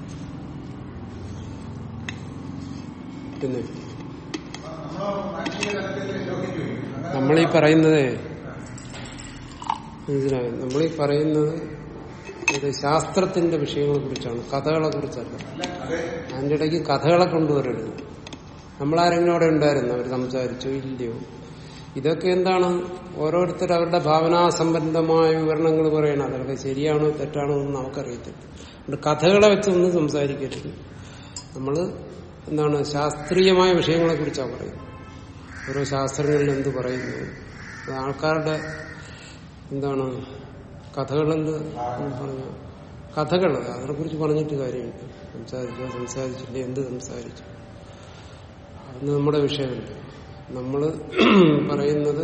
A: പിന്നെ
B: നമ്മൾ മാനസിക തലത്തിൽ ലോകിച്ചു അങ്ങനെ
A: നമ്മളീ പറയുന്നതേ മനസ്സിലായോ നമ്മളീ പറയുന്നത് ഇത് ശാസ്ത്രത്തിന്റെ വിഷയങ്ങളെ കുറിച്ചാണ് കഥകളെ കുറിച്ചല്ല
B: അല്ല അതെ
A: അതിന്റെ ഇടയ്ക്ക് കഥകളെ കൊണ്ടുവരരുത് നമ്മളാരെങ്കിലും അവിടെ ഉണ്ടായിരുന്നു അവർ സംസാരിച്ചോ ഇല്ലയോ ഇതൊക്കെ എന്താണ് ഓരോരുത്തർ അവരുടെ ഭാവനാസമ്പന്നമായ വിവരണങ്ങൾ പറയണം അതൊക്കെ ശരിയാണോ തെറ്റാണോ എന്ന് നമുക്കറിയത്തില്ല അതുകൊണ്ട് കഥകളെ വെച്ചൊന്നും സംസാരിക്കരുത് നമ്മൾ എന്താണ് ശാസ്ത്രീയമായ വിഷയങ്ങളെ കുറിച്ചാണ് പറയുന്നത് ഓരോ ശാസ്ത്രങ്ങളിൽ എന്ത് പറയുന്നു അത് ആൾക്കാരുടെ എന്താണ് കഥകളെന്ത് പറഞ്ഞ കഥകൾ അതിനെക്കുറിച്ച് പറഞ്ഞിട്ട് കാര്യമുണ്ട് സംസാരിച്ചോ സംസാരിച്ചില്ലേ എന്ത് സംസാരിച്ചു അതൊന്നും നമ്മുടെ വിഷയമല്ല നമ്മൾ പറയുന്നത്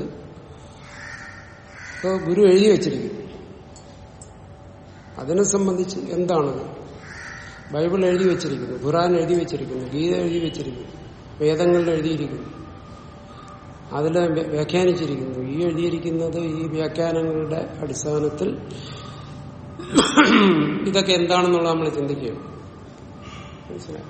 A: ഇപ്പൊ ഗുരു എഴുതി വച്ചിരിക്കുന്നു അതിനെ സംബന്ധിച്ച് എന്താണ് ബൈബിൾ എഴുതി വെച്ചിരിക്കുന്നു ഖുറാൻ എഴുതി വെച്ചിരിക്കുന്നു ഗീത എഴുതി വെച്ചിരിക്കുന്നു വേദങ്ങളിൽ എഴുതിയിരിക്കുന്നു അതിൽ വ്യാഖ്യാനിച്ചിരിക്കുന്നു ഈ എഴുതിയിരിക്കുന്നത് ഈ വ്യാഖ്യാനങ്ങളുടെ അടിസ്ഥാനത്തിൽ ഇതൊക്കെ എന്താണെന്നുള്ള നമ്മൾ ചിന്തിക്കുകയാണ് മനസ്സിലായി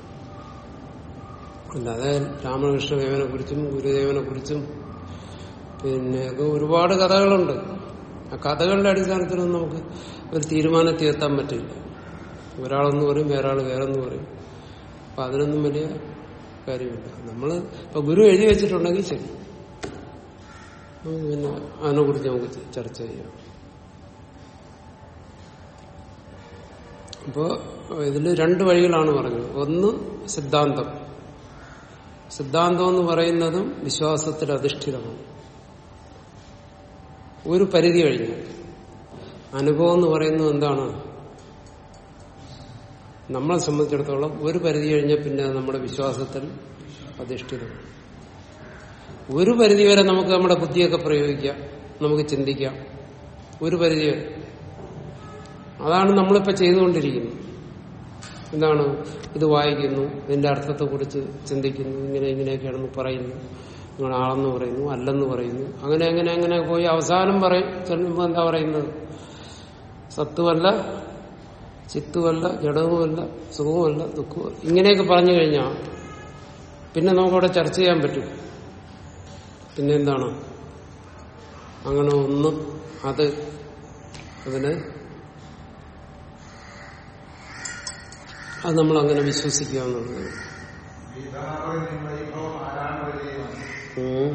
A: അല്ലാതെ രാമകൃഷ്ണദേവനെ കുറിച്ചും ഗുരുദേവനെ കുറിച്ചും പിന്നെ ഒക്കെ ഒരുപാട് കഥകളുണ്ട് ആ കഥകളുടെ അടിസ്ഥാനത്തിലൊന്നും നമുക്ക് ഒരു തീരുമാനത്തിൽ എത്താൻ പറ്റില്ല ഒരാളൊന്ന് പറയും വേറെ ആൾ വേറൊന്ന് പറയും അപ്പൊ അതിനൊന്നും വലിയ കാര്യമില്ല നമ്മൾ ഇപ്പൊ ഗുരു എഴുതി വെച്ചിട്ടുണ്ടെങ്കിൽ ശരി നമുക്ക് പിന്നെ അതിനെ കുറിച്ച് നമുക്ക് ചർച്ച ചെയ്യാം അപ്പോ ഇതിൽ രണ്ട് വഴികളാണ് പറഞ്ഞത് ഒന്ന് സിദ്ധാന്തം സിദ്ധാന്തം എന്ന് പറയുന്നതും വിശ്വാസത്തിൽ അധിഷ്ഠിതമാണ് ഒരു പരിധി കഴിഞ്ഞു അനുഭവം എന്ന് പറയുന്നത് എന്താണ് നമ്മളെ സംബന്ധിച്ചിടത്തോളം ഒരു പരിധി കഴിഞ്ഞാൽ പിന്നെ അത് നമ്മുടെ വിശ്വാസത്തിൽ അധിഷ്ഠിതമാണ് ഒരു പരിധി വരെ നമുക്ക് നമ്മുടെ ബുദ്ധിയൊക്കെ പ്രയോഗിക്കാം നമുക്ക് ചിന്തിക്കാം ഒരു പരിധി വരെ അതാണ് നമ്മളിപ്പോ ചെയ്തുകൊണ്ടിരിക്കുന്നത് എന്താണ് ഇത് വായിക്കുന്നു ഇതിന്റെ അർത്ഥത്തെക്കുറിച്ച് ചിന്തിക്കുന്നു ഇങ്ങനെ ഇങ്ങനെയൊക്കെയാണെന്ന് പറയുന്നു നിങ്ങൾ ആളെന്ന് പറയുന്നു അല്ലെന്ന് പറയുന്നു അങ്ങനെ അങ്ങനെ അങ്ങനെ പോയി അവസാനം പറയും ചെല്ലുമ്പോൾ എന്താ പറയുന്നത് സത്തുവല്ല ചിത്തുവല്ല ജഡവുമല്ല സുഖവുമല്ല ദുഃഖവുമല്ല ഇങ്ങനെയൊക്കെ പറഞ്ഞു കഴിഞ്ഞാൽ പിന്നെ നമുക്കവിടെ ചർച്ച ചെയ്യാൻ പറ്റും പിന്നെ എന്താണ് അങ്ങനെ ഒന്ന് അത് അതിന് അത് നമ്മൾ അങ്ങനെ വിശ്വസിക്കുക എന്നുള്ളത്
B: ഗീതാപതി വൈഭവം ആരാണ് വരികയാണ്
A: ഉം.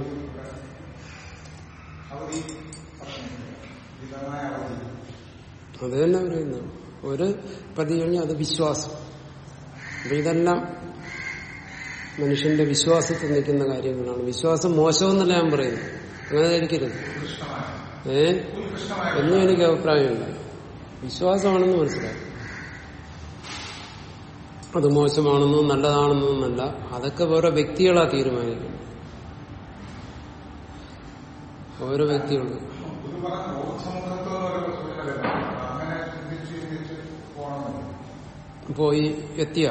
B: അവധി ഗീതമായ അവധി
A: അത് തന്നെ പറയുന്നത് ഒരു പതി കഴിഞ്ഞാൽ അത് വിശ്വാസം അപ്പൊ ഇതെല്ലാം മനുഷ്യന്റെ വിശ്വാസത്തിൽ നിൽക്കുന്ന കാര്യങ്ങളാണ് വിശ്വാസം മോശമെന്നല്ല ഞാൻ പറയുന്നത് അങ്ങനെ ധരിക്കരുത് ഏ എന്നും എനിക്ക് അഭിപ്രായമില്ല വിശ്വാസമാണെന്ന് മനസ്സിലാക്കും അത് മോശമാണെന്നോ നല്ലതാണെന്നോ എന്നല്ല അതൊക്കെ ഓരോ വ്യക്തികളാ തീരുമാനിക്കുന്നത് ഓരോ വ്യക്തികളും
B: ഇത് പറഞ്ഞ ബോധസമുഖത്വം എന്നൊരു സൂചന വരുന്നുണ്ട്. അപ്പൊ അങ്ങനെ ചിന്തിച്ച് ചിന്തിച്ച് പോകണം
A: പോയി എത്തിയ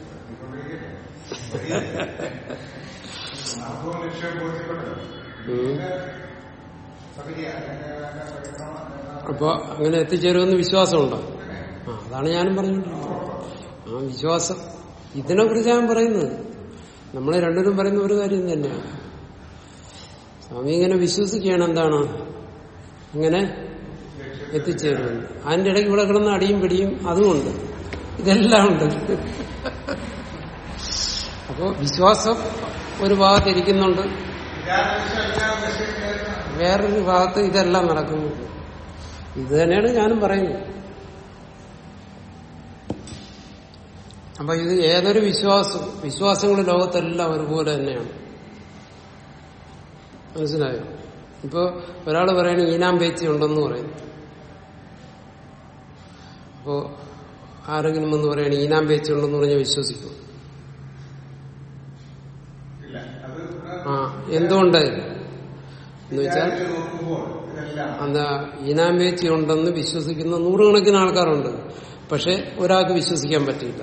B: അർത്ഥവും ലക്ഷ്യം ബോധ്യപ്പെട്ടത് ഇതിന്റെ പകുതി അല്ലെങ്കിൽ അതിന്റെ പരിക്രമം എന്ന
A: അപ്പൊ അങ്ങനെ എത്തിച്ചേരുമെന്ന് വിശ്വാസമുണ്ടോ ആ അതാണ് ഞാനും പറഞ്ഞിട്ടുള്ളത് ആ വിശ്വാസം ഇതിനെ കുറിച്ച് ഞാൻ പറയുന്നത് നമ്മൾ രണ്ടിനും പറയുന്ന ഒരു കാര്യം തന്നെയാണ് സ്വാമി ഇങ്ങനെ വിശ്വസിക്കുകയാണ് എന്താണ് ഇങ്ങനെ എത്തിച്ചേരുമെന്ന് അതിന്റെ ഇടയ്ക്ക് ഇവിടെ കിടന്ന് അടിയും പിടിയും അതുമുണ്ട് ഇതെല്ലാം ഉണ്ട് അപ്പോ വിശ്വാസം ഒരു ഭാഗത്ത് ഇരിക്കുന്നുണ്ട് വേറൊരു ഭാഗത്ത് ഇതെല്ലാം നടക്കുന്നു ഇത് തന്നെയാണ് ഞാനും പറയുന്നത് അപ്പൊ ഇത് ഏതൊരു വിശ്വാസം വിശ്വാസങ്ങൾ ലോകത്തെല്ലാം ഒരുപോലെ തന്നെയാണ് മനസ്സിലായോ ഇപ്പൊ ഒരാൾ പറയണ ഈനാം പേച്ചി ഉണ്ടെന്ന് പറയുന്നു അപ്പോ ആരെങ്കിലും എന്ന് പറയണ ഈനാം പേച്ചി ഉണ്ടെന്ന് പറഞ്ഞാൽ വിശ്വസിക്കും
B: ഇല്ല അത് ഇവിടെ
A: ആ എന്തുകൊണ്ട് എന്ന് വെച്ചാൽ
B: വിചാരിച്ച് നോക്കുമ്പോൾ ഇതെല്ലാം
A: എന്താ ഈനാം പേച്ചി ഉണ്ടെന്ന് വിശ്വസിക്കുന്ന നൂറുകണക്കിന് ആൾക്കാരുണ്ട് പക്ഷെ ഒരാൾക്ക് വിശ്വസിക്കാൻ പറ്റില്ല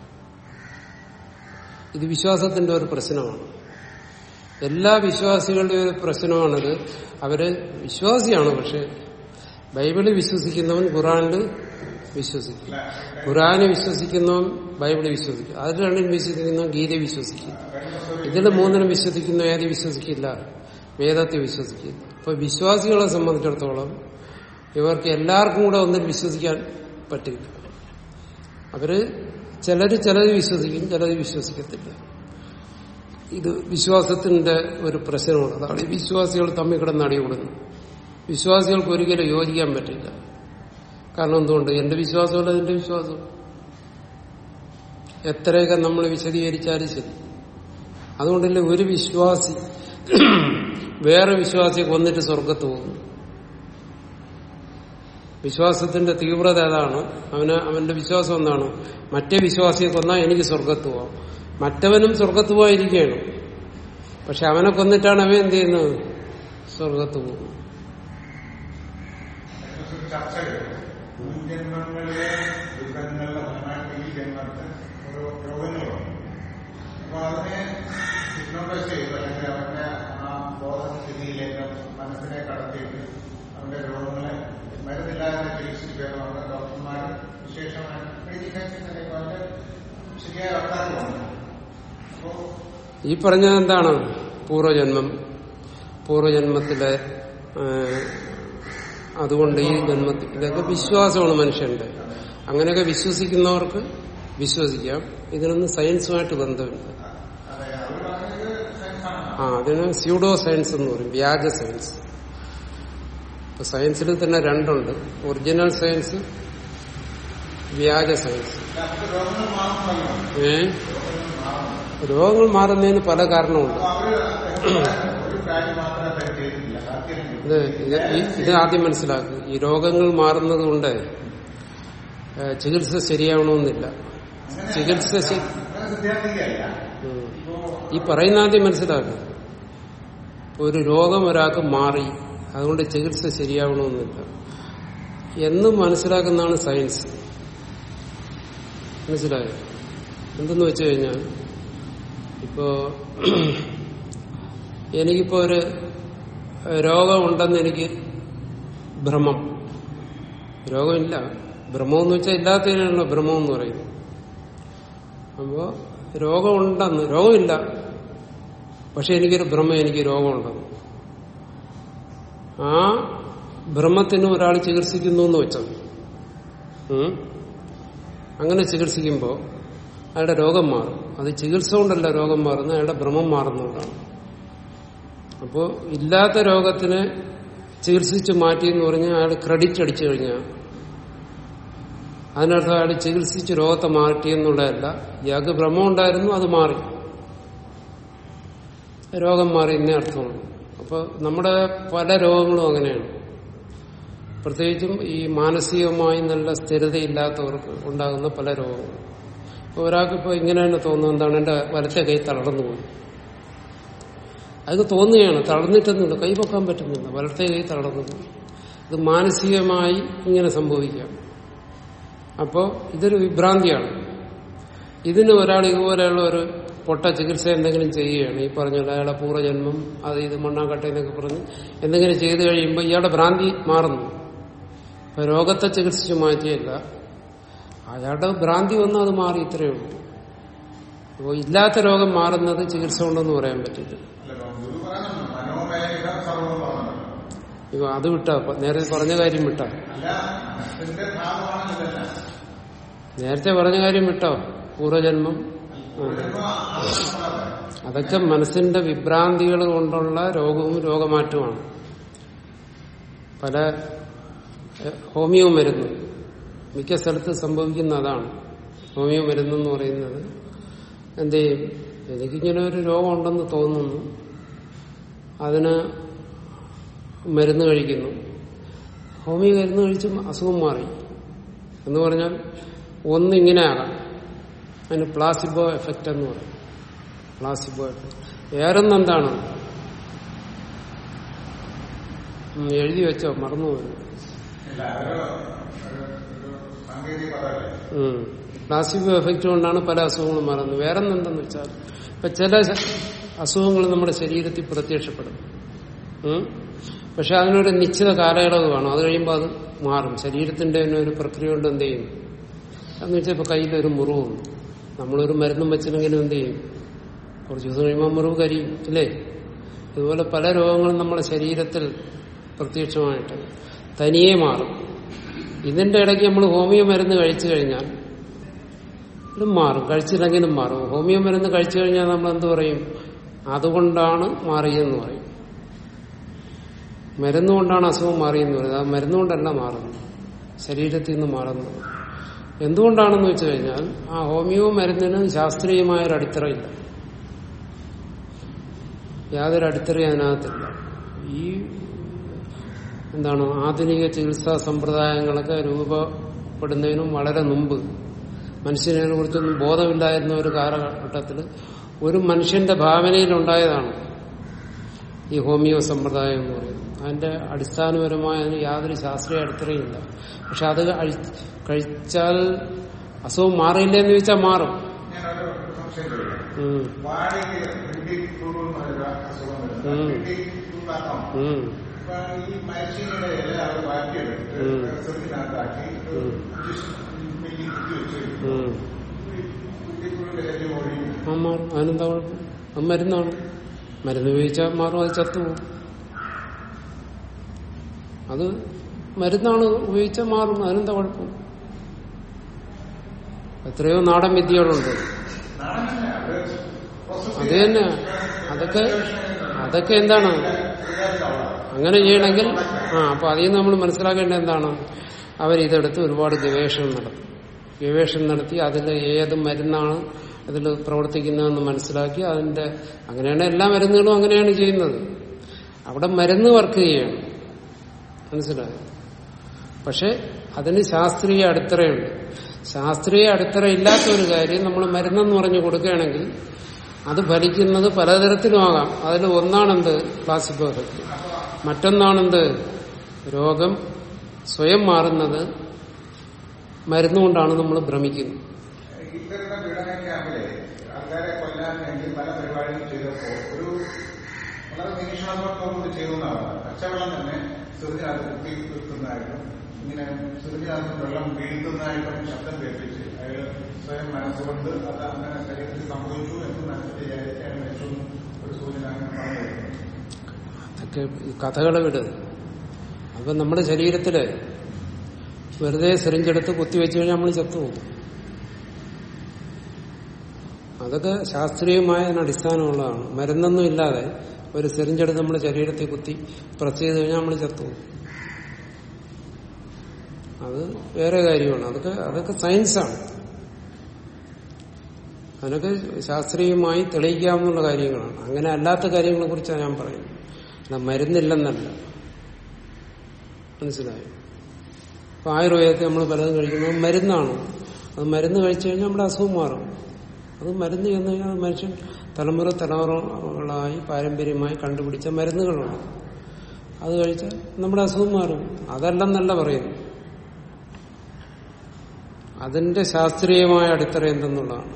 A: ഇത് വിശ്വാസത്തിന്റെ ഒരു പ്രശ്നമാണ് എല്ലാ വിശ്വാസികളുടെയും ഒരു പ്രശ്നമാണിത് അവര് വിശ്വാസിയാണ് പക്ഷെ ബൈബിളിൽ വിശ്വസിക്കുന്നവൻ ഖുറാനിൽ വിശ്വസിക്കും ഖുറാന് വിശ്വസിക്കുന്നവൻ ബൈബിളിൽ വിശ്വസിക്കും അതിൽ രണ്ടിനും വിശ്വസിക്കുന്നവൻ ഗീത വിശ്വസിക്കും ഇതിൽ മൂന്നിനും വിശ്വസിക്കുന്ന ഏത് വിശ്വസിക്കില്ല വേദത്തെ വിശ്വസിക്കില്ല അപ്പൊ വിശ്വാസികളെ സംബന്ധിച്ചിടത്തോളം ഇവർക്ക് എല്ലാവർക്കും കൂടെ ഒന്നിൽ വിശ്വസിക്കാൻ പറ്റില്ല അവര് ചിലര് ചിലത് വിശ്വസിക്കും ചിലത് വിശ്വസിക്കത്തില്ല ഇത് വിശ്വാസത്തിന്റെ ഒരു പ്രശ്നമാണ് അതാണ് ഈ വിശ്വാസികൾ തമ്മിൽ കിടന്ന് അടികൂടുന്നു വിശ്വാസികൾക്ക് ഒരിക്കലും യോജിക്കാൻ പറ്റില്ല കാരണം എന്തുകൊണ്ട് എന്റെ വിശ്വാസമല്ല എന്റെ വിശ്വാസം എത്രയൊക്കെ നമ്മൾ വിശദീകരിച്ചാലും ശരി അതുകൊണ്ടല്ലേ ഒരു വിശ്വാസി വേറെ വിശ്വാസിയെ കൊന്നിട്ട് സ്വർഗത്ത് പോകുന്നു വിശ്വാസത്തിന്റെ തീവ്രത ഏതാണ് അവന് അവന്റെ വിശ്വാസം എന്താണ് മറ്റേ വിശ്വാസിയെ കൊന്നാൽ എനിക്ക് സ്വർഗത്ത് പോവാം മറ്റവനും സ്വർഗത്ത് പോയിരിക്കുകയാണ് പക്ഷെ അവനെ കൊന്നിട്ടാണ് അവൻ എന്ത് ചെയ്യുന്നത് സ്വർഗത്ത് പോകുന്നത്
B: അതിനെക്കുറിച്ച് ചർച്ചകൾ മുൻജന്മങ്ങളിലെ ദുഃഖങ്ങളുടെ ഫലമായിട്ട് ഈ ജന്മത്തിൽ ഓരോ രോഗങ്ങളുണ്ട് അപ്പൊ അതിനെ ഹിപ്നോട്ടൈസ് ചെയ്തു അല്ലെങ്കിൽ അവന്റെ ആ ബോധസ്ഥിതിയിലേക്ക് മനസ്സിനെ കടത്തിയിട്ട് അവന്റെ രോഗങ്ങളെ മരുന്നില്ലാതെ ചികിത്സിക്കുകയാണ് ഡോക്ടർമാർ വിശേഷമായി മെഡിക്കൽ സയൻസിന്റെ അതിന്റെ ശരിയായ അർത്ഥങ്ങളുണ്ട് അപ്പോ
A: ഈ പറഞ്ഞത് എന്താണ് പൂർവ്വജന്മം പൂർവ്വജന്മത്തിലെ ആ, അതുകൊണ്ട് ഈ ജന്മത്തിൽ ഇതൊക്കെ വിശ്വാസമാണ് മനുഷ്യന്റെ അങ്ങനെയൊക്കെ വിശ്വസിക്കുന്നവർക്ക് വിശ്വസിക്കാം ഇതിനൊന്നും സയൻസുമായിട്ട് ബന്ധമില്ല ആ അതിന് സ്യൂഡോ സയൻസ് എന്ന് പറയും വ്യാജ സയൻസ് ഇപ്പൊ സയൻസിൽ തന്നെ രണ്ടുണ്ട് ഒറിജിനൽ സയൻസ് വ്യാജ സയൻസ്
B: നമുക്ക് രോഗങ്ങൾ മാറുന്നല്ലോ
A: ഏ രോഗങ്ങൾ മാറുന്നതിന് പല കാരണമുണ്ട്
B: അവര് ഒരു കാര്യം മാത്രമേ പരിചയിച്ചില്ല ബാക്കിയെല്ലാം
A: ഇത് ഇത് ഈ- ഇത് ആദ്യം മനസ്സിലാക്കുക ഈ രോഗങ്ങൾ മാറുന്നത് കൊണ്ട് ഏ, ചികിത്സ ശരിയാവണമെന്നില്ല ചികിത്സ ശരി
B: അങ്ങനെ സിദ്ധാന്തികയല്ല
A: ഉം.
B: ഇപ്പോ
A: ഈ പറയുന്ന ആദ്യം മനസ്സിലാക്കുക ഇപ്പൊ ഒരു രോഗം ഒരാൾക്ക് മാറി അതുകൊണ്ട് ചികിത്സ ശരിയാവണമെന്നില്ല എന്ന് മനസ്സിലാക്കുന്നതാണ് സയൻസ് മനസ്സിലായോ എന്തെന്ന് വെച്ച് കഴിഞ്ഞാൽ ഇപ്പോ എനിക്കിപ്പോ ഒരു രോഗമുണ്ടെന്ന് എനിക്ക് ഭ്രമം രോഗമില്ല ഭ്രമം എന്ന് വെച്ചാൽ ഇല്ലാത്തതിനാണല്ലോ ഭ്രമം എന്ന് പറയുന്നത് അപ്പോ രോഗമുണ്ടെന്ന് രോഗമില്ല പക്ഷെ എനിക്കൊരു ഭ്രമം എനിക്ക് രോഗമുണ്ടെന്ന് ആ ഭ്രമത്തിന് ഒരാൾ ചികിത്സിക്കുന്നു എന്ന് വെച്ചോ ഉം? അങ്ങനെ ചികിത്സിക്കുമ്പോൾ അയാളുടെ രോഗം മാറും അത് ചികിത്സ കൊണ്ടല്ല രോഗം മാറുന്നത് അയാളുടെ ഭ്രമം മാറുന്നതുകൊണ്ടാണ് അപ്പോൾ ഇല്ലാത്ത രോഗത്തിനെ ചികിത്സിച്ച് മാറ്റി എന്ന് പറഞ്ഞാൽ അയാൾ ക്രെഡിറ്റ് അടിച്ചു കഴിഞ്ഞാൽ അതിനർത്ഥം അയാൾ ചികിത്സിച്ച് രോഗത്തെ മാറ്റിയെന്നുള്ളതല്ല ഇയാൾക്ക് ഭ്രമം ഉണ്ടായിരുന്നു അത് മാറി രോഗം മാറി എന്നേ അർത്ഥമുള്ളൂ അപ്പോൾ നമ്മുടെ പല രോഗങ്ങളും അങ്ങനെയാണ് പ്രത്യേകിച്ചും ഈ മാനസികമായി നല്ല സ്ഥിരതയില്ലാത്തവർക്ക് ഉണ്ടാകുന്ന പല രോഗങ്ങളും അപ്പോൾ ഒരാൾക്ക് ഇപ്പോൾ ഇങ്ങനെ തന്നെ തോന്നുന്നത് എന്താണ് എൻ്റെ വലത്തെ കൈ തളർന്നു പോയി അത് തോന്നുകയാണ് തളർന്നിട്ടൊന്നുമില്ല കൈ പൊക്കാൻ പറ്റുന്നില്ല വലത്തെ കൈ തളർന്നു പോയി ഇത് മാനസികമായി ഇങ്ങനെ സംഭവിക്കാം അപ്പോൾ ഇതൊരു വിഭ്രാന്തിയാണ് ഇതിന് ഒരാൾ ഇതുപോലെയുള്ള ഒരു പൊട്ട ചികിത്സ എന്തെങ്കിലും ചെയ്യുകയാണ് ഈ പറഞ്ഞ പോലെ അയാളെ പൂർവ്വജന്മം അത് ഇത് മണ്ണാക്കട്ടെ എന്നൊക്കെ പറഞ്ഞ് എന്തെങ്കിലും ചെയ്തു കഴിയുമ്പോൾ ഇയാളുടെ ഭ്രാന്തി മാറുന്നു ഇപ്പൊ രോഗത്തെ ചികിത്സിച്ച് മാറ്റിയല്ല അയാളുടെ ഭ്രാന്തി വന്ന് അത് മാറി ഇത്രയേ ഉള്ളൂ അപ്പോൾ ഇല്ലാത്ത രോഗം മാറുന്നത് ചികിത്സ കൊണ്ടൊന്നും പറയാൻ പറ്റില്ല
B: അല്ല, ഗുരു പറയുന്നുണ്ട് മനോമയം സർവം പറഞ്ഞല്ലോ
A: ഇപ്പൊ അത് വിട്ടാ ഇപ്പൊ നേരത്തെ പറഞ്ഞ കാര്യം വിട്ടാ
B: അല്ല മനസ്സിന്റെ ഭാഗമാണ് ഇതെല്ലാം
A: നേരത്തെ പറഞ്ഞ കാര്യം വിട്ടോ പൂർവ്വജന്മം ആ.
B: ചിലപ്പോ അത് നമ്മളെ
A: അതൊക്കെ മനസ്സിന്റെ വിഭ്രാന്തികൾ കൊണ്ടുള്ള രോഗവും രോഗമാറ്റവുമാണ് പല എഹ്, ഹോമിയോ മരുന്ന് മിക്ക സ്ഥലത്ത് സംഭവിക്കുന്ന അതാണ് ഹോമിയോ മരുന്നെന്ന് പറയുന്നത് എന്ത് ചെയ്യും എനിക്കിങ്ങനെ ഒരു രോഗമുണ്ടെന്ന് തോന്നുന്നു അതിന് മരുന്ന് കഴിക്കുന്നു ഹോമിയോ മരുന്ന് കഴിച്ചും അസുഖം മാറി എന്ന് പറഞ്ഞാൽ ഒന്നിങ്ങനെ ആകാം അതിന് പ്ലാസിബോ എഫക്റ്റ് എന്ന് പറയും പ്ലാസിബോ എഫക്റ്റ് വേറൊന്നെന്താണ് ഉം, എഴുതി വെച്ചോ മറന്നുപോയി
B: ഇല്ല അതൊരു ഒരു- ഒരു സാങ്കേതിക പദമല്ലേ
A: പ്ലാസിബോ എഫക്റ്റ് കൊണ്ടാണ് പല അസുഖങ്ങളും മാറുന്നത് വേറൊന്നെന്തെന്ന് വെച്ചാൽ ഇപ്പൊ ചില അസുഖങ്ങൾ നമ്മുടെ ശരീരത്തിൽ പ്രത്യക്ഷപ്പെടും ഉം. പക്ഷെ അതിനൊരു നിശ്ചിത കാലയളവ് വേണം അത് കഴിയുമ്പോൾ അത് മാറും ശരീരത്തിന്റെ തന്നെ ഒരു പ്രക്രിയ കൊണ്ട് എന്ത് ചെയ്യും എന്ന് വെച്ചാൽ ഇപ്പൊ കയ്യിലൊരു മുറിവ് വന്നു നമ്മളൊരു മരുന്നും വെച്ചില്ലെങ്കിലും എന്ത് ചെയ്യും കുറച്ച് ദിവസം കഴിയുമ്പോൾ മുറിവ് കരിയും ഇല്ലേ ഇതുപോലെ പല രോഗങ്ങളും നമ്മുടെ ശരീരത്തിൽ പ്രത്യക്ഷമായിട്ട് തനിയെ മാറും ഇതിന്റെ ഇടയ്ക്ക് നമ്മൾ ഹോമിയോ മരുന്ന് കഴിച്ചു കഴിഞ്ഞാൽ ഇത് മാറും കഴിച്ചില്ലെങ്കിലും മാറും ഹോമിയോ മരുന്ന് കഴിച്ചു കഴിഞ്ഞാൽ നമ്മൾ എന്ത് പറയും അതുകൊണ്ടാണ് മാറിയെന്ന് പറയും മരുന്നുകൊണ്ടാണ് അസുഖം മാറിയെന്ന് പറയുന്നത് ആ മരുന്നുകൊണ്ടല്ല മാറുന്നത് ശരീരത്തിൽ നിന്ന് മാറുന്നത് എന്തുകൊണ്ടാണെന്ന് വെച്ച് കഴിഞ്ഞാൽ ആ ഹോമിയോ മരുന്നിന് ശാസ്ത്രീയമായ ഒരു അടിത്തറയില്ല യാതൊരു അടിത്തറയും അതിനകത്തില്ല ഈ എന്താണ് ആധുനിക ചികിത്സാ സമ്പ്രദായങ്ങളൊക്കെ രൂപപ്പെടുന്നതിനും വളരെ മുമ്പ് മനുഷ്യനെ കുറിച്ചൊന്നും ബോധമില്ലായിരുന്ന ഒരു കാലഘട്ടത്തിൽ ഒരു മനുഷ്യന്റെ ഭാവനയിലുണ്ടായതാണ് ഈ ഹോമിയോ സമ്പ്രദായം എന്ന് പറയുന്നത് അതിന്റെ അടിസ്ഥാനപരമായ അതിന് യാതൊരു ശാസ്ത്രീയ അടിത്തറയില്ല പക്ഷെ അത് കഴി- കഴിച്ചാൽ അസുഖം മാറിയില്ല എന്ന് ചോദിച്ചാൽ മാറും
B: ഞാനൊരു സംശയം ചോദിക്കാം
A: ഉം.
B: വാടകയ്ക്ക് പ്രിന്റിംഗ് ടൂൾ എന്നൊരു അസുഖം വരുന്നത്
A: ഉം.
B: പ്രിന്റിംഗ് ടൂളാക്കാം
A: ഉം.
B: അപ്പൊ ഈ മനുഷ്യരുടെ ഇല അവർ മാറ്റിയെടുത്ത്
A: ഉം.
B: റിസൾട്ടിനകത്താക്കി ഒരു
A: ഉം.
B: ഇഞ്ചക്ഷൻ മില്ലി കുത്തി വെച്ച്
A: ഉം.
B: കുട്ടികളുടെ ശല്യം ഒഴിയും
A: ആ മാറും അതിനെന്താ കുഴപ്പം അത് മരുന്നാണ് മരുന്ന് ഉപയോഗിച്ചാൽ മാറും അത് ചത്തുപോകും അത് മരുന്നാണ് ഉപയോഗിച്ചാൽ മാറും അതിനെന്താ കുഴപ്പം എത്രയോ നാടൻ വിദ്യകളുണ്ട് അത് തന്നെ അതൊക്കെ അതൊക്കെ എന്താണ് അങ്ങനെ ചെയ്യണമെങ്കിൽ ആ അപ്പൊ അതിൽ നിന്ന് നമ്മൾ മനസ്സിലാക്കേണ്ടത് എന്താണ് അവരിതെടുത്ത് ഒരുപാട് ഗവേഷണം നടത്തും ഗവേഷണം നടത്തി അതിൽ ഏത് മരുന്നാണ് അതിൽ പ്രവർത്തിക്കുന്നതെന്ന് മനസ്സിലാക്കി അതിന്റെ അങ്ങനെയാണ് എല്ലാ മരുന്നുകളും അങ്ങനെയാണ് ചെയ്യുന്നത് അവിടെ മരുന്ന് വർക്ക് ചെയ്യണം മനസ്സിലായോ പക്ഷെ അതിന് ശാസ്ത്രീയ അടിത്തറയുണ്ട് ശാസ്ത്രീയ അടിത്തറ ഇല്ലാത്ത ഒരു കാര്യം നമ്മൾ മരുന്നെന്ന് പറഞ്ഞു കൊടുക്കുകയാണെങ്കിൽ അത് ഫലിക്കുന്നത് പലതരത്തിലുമാകാം അതിൽ ഒന്നാണെന്ത് ക്ലാസിക്കോ എഫക്റ്റ് മറ്റൊന്നാണെന്ത് രോഗം സ്വയം മാറുന്നത് മരുന്നുകൊണ്ടാണ് നമ്മൾ ഭ്രമിക്കുന്നത്
B: ഇത്തരം പീഡന ക്യാമ്പിലെ ആൾക്കാരെ കൊല്ലാൻ വേണ്ടി പല പരിപാടികളും ചെയ്തപ്പോൾ ഒരു വളരെ നിരീക്ഷണാത്മകത്തോട് ചെയ്യുന്നതാണ് പച്ചവെള്ളം തന്നെ സിറിഞ്ഞിനകത്ത് കുത്തി നിർത്തുന്നതായിട്ടും ഇങ്ങനെ സിറിഞ്ഞിനകത്ത് വെള്ളം വീഴ്ത്തുന്നതായിട്ടും ശബ്ദം കേൾപ്പിച്ച് അയാൾ സ്വയം മനസ്സുകൊണ്ട് അത് അങ്ങനെ ശരീരത്തിൽ സംഭവിച്ചു എന്ന് മനസ്സിൽ വിചാരിച്ച് അയാൾ മരിച്ചു എന്ന് ഒരു സൂചന അങ്ങനെ പറഞ്ഞു വരുന്നു
A: അതൊക്കെ ഈ കഥകളെ വിട് അപ്പൊ നമ്മുടെ ശരീരത്തില് വെറുതെ സിറിഞ്ചെടുത്ത് കുത്തിവെച്ച് കഴിഞ്ഞാൽ നമ്മൾ ചത്തുപോകും അതൊക്കെ ശാസ്ത്രീയമായ അതിന് അടിസ്ഥാനമുള്ളതാണ് മരുന്നൊന്നും ഇല്ലാതെ ഒരു സിറിഞ്ചെടുത്ത് നമ്മുടെ ശരീരത്തിൽ കുത്തി പ്രസ് ചെയ്ത് കഴിഞ്ഞാൽ നമ്മൾ ചത്തുപോകും അത് വേറെ കാര്യമാണ് അതൊക്കെ അതൊക്കെ സയൻസാണ് അതിനൊക്കെ ശാസ്ത്രീയമായി തെളിയിക്കാവുന്ന കാര്യങ്ങളാണ് അങ്ങനെ അല്ലാത്ത കാര്യങ്ങളെ കുറിച്ചാണ് ഞാൻ പറയുന്നത് അല്ല മരുന്നില്ലെന്നല്ല മനസ്സിലായോ ഇപ്പൊ ആയുർവേദത്തിൽ നമ്മൾ പലതും കഴിക്കുന്നത് മരുന്നാണ് അത് മരുന്ന് കഴിച്ചു കഴിഞ്ഞാൽ നമ്മുടെ അസുഖം മാറും അത് മരുന്ന് ചെന്ന് കഴിഞ്ഞാൽ മനുഷ്യൻ തലമുറ തലമുറകളായി പാരമ്പര്യമായി കണ്ടുപിടിച്ച മരുന്നുകളുണ്ട് അത് കഴിച്ചാൽ നമ്മുടെ അസുഖം മാറും അതല്ലെന്നല്ല പറയുന്നു അതിന്റെ ശാസ്ത്രീയമായ അടിത്തറ എന്തെന്നുള്ളതാണ്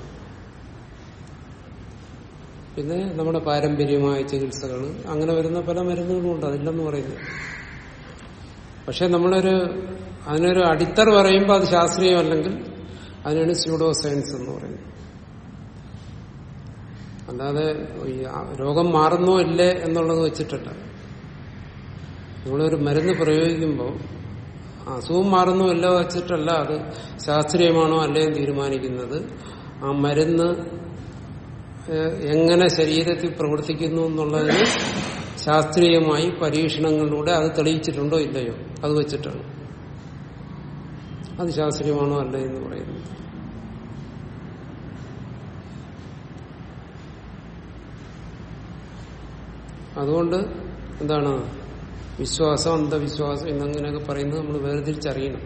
A: പിന്നെ നമ്മുടെ പാരമ്പര്യമായ ചികിത്സകൾ അങ്ങനെ വരുന്ന പല മരുന്നുകളും ഉണ്ട് അതില്ലെന്ന് പറയുന്നു പക്ഷെ നമ്മളൊരു അതിനൊരു അടിത്തറ പറയുമ്പോൾ അത് ശാസ്ത്രീയമല്ലെങ്കിൽ അതിനാണ് സ്യൂഡോ സയൻസ് എന്ന് പറയുന്നത് അല്ലാതെ ഈ രോഗം മാറുന്നോ ഇല്ലേ എന്നുള്ളത് വെച്ചിട്ടല്ല നമ്മളൊരു മരുന്ന് പ്രയോഗിക്കുമ്പോൾ അസുഖം മാറുന്നോ ഇല്ലോ വെച്ചിട്ടല്ല അത് ശാസ്ത്രീയമാണോ അല്ലേ എന്ന് തീരുമാനിക്കുന്നത് ആ മരുന്ന് ഏഹ്, എങ്ങനെ ശരീരത്തിൽ പ്രവർത്തിക്കുന്നു എന്നുള്ളതിന് ശാസ്ത്രീയമായി പരീക്ഷണങ്ങളിലൂടെ അത് തെളിയിച്ചിട്ടുണ്ടോ ഇല്ലയോ അത് വെച്ചിട്ടാണ് അത് ശാസ്ത്രീയമാണോ അല്ലേ എന്ന് പറയുന്നത് അതുകൊണ്ട് എന്താണ് വിശ്വാസം അന്ധവിശ്വാസം എന്നങ്ങനെയൊക്കെ പറയുന്നത് നമ്മൾ വേർതിരിച്ചറിയണം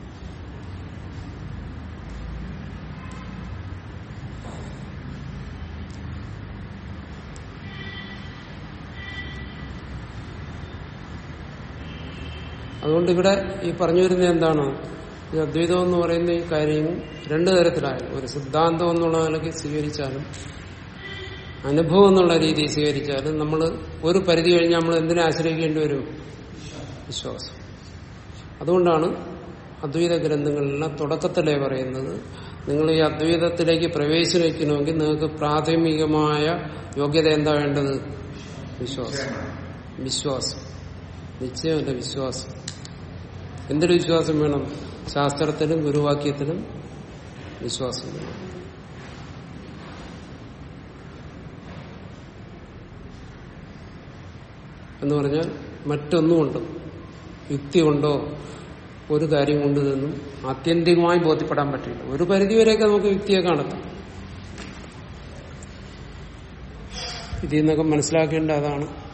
A: അതുകൊണ്ട് ഇവിടെ ഈ പറഞ്ഞു വരുന്നത് എന്താണ് ഈ അദ്വൈതം എന്ന് പറയുന്ന ഈ കാര്യം രണ്ടു തരത്തിലായാലും ഒരു സിദ്ധാന്തം എന്നുള്ള നിലയ്ക്ക് സ്വീകരിച്ചാലും അനുഭവം എന്നുള്ള രീതിയിൽ സ്വീകരിച്ചാലും നമ്മൾ ഒരു പരിധി കഴിഞ്ഞ് നമ്മൾ എന്തിനെ ആശ്രയിക്കേണ്ടി വരും വിശ്വാസം അതുകൊണ്ടാണ് അദ്വൈത ഗ്രന്ഥങ്ങളിലെല്ലാം തുടക്കത്തിലേ പറയുന്നത് നിങ്ങൾ ഈ അദ്വൈതത്തിലേക്ക് പ്രവേശിക്കണമെങ്കിൽ നിങ്ങൾക്ക് പ്രാഥമികമായ യോഗ്യത എന്താ വേണ്ടത് വിശ്വാസം വിശ്വാസം നിശ്ചയമല്ല വിശ്വാസം എന്തൊരു വിശ്വാസം വേണം ശാസ്ത്രത്തിലും ഗുരുവാക്യത്തിലും വിശ്വാസം വേണം എന്ന് പറഞ്ഞാൽ മറ്റൊന്നും കൊണ്ടും യുക്തി കൊണ്ടോ ഒരു കാര്യം കൊണ്ട് ഇതൊന്നും ആത്യന്തികമായി ബോധ്യപ്പെടാൻ പറ്റില്ല ഒരു പരിധിവരെയൊക്കെ നമുക്ക് യുക്തിയെ കാണത്താം ഇതിൽ നിന്നൊക്കെ മനസ്സിലാക്കേണ്ട അതാണ്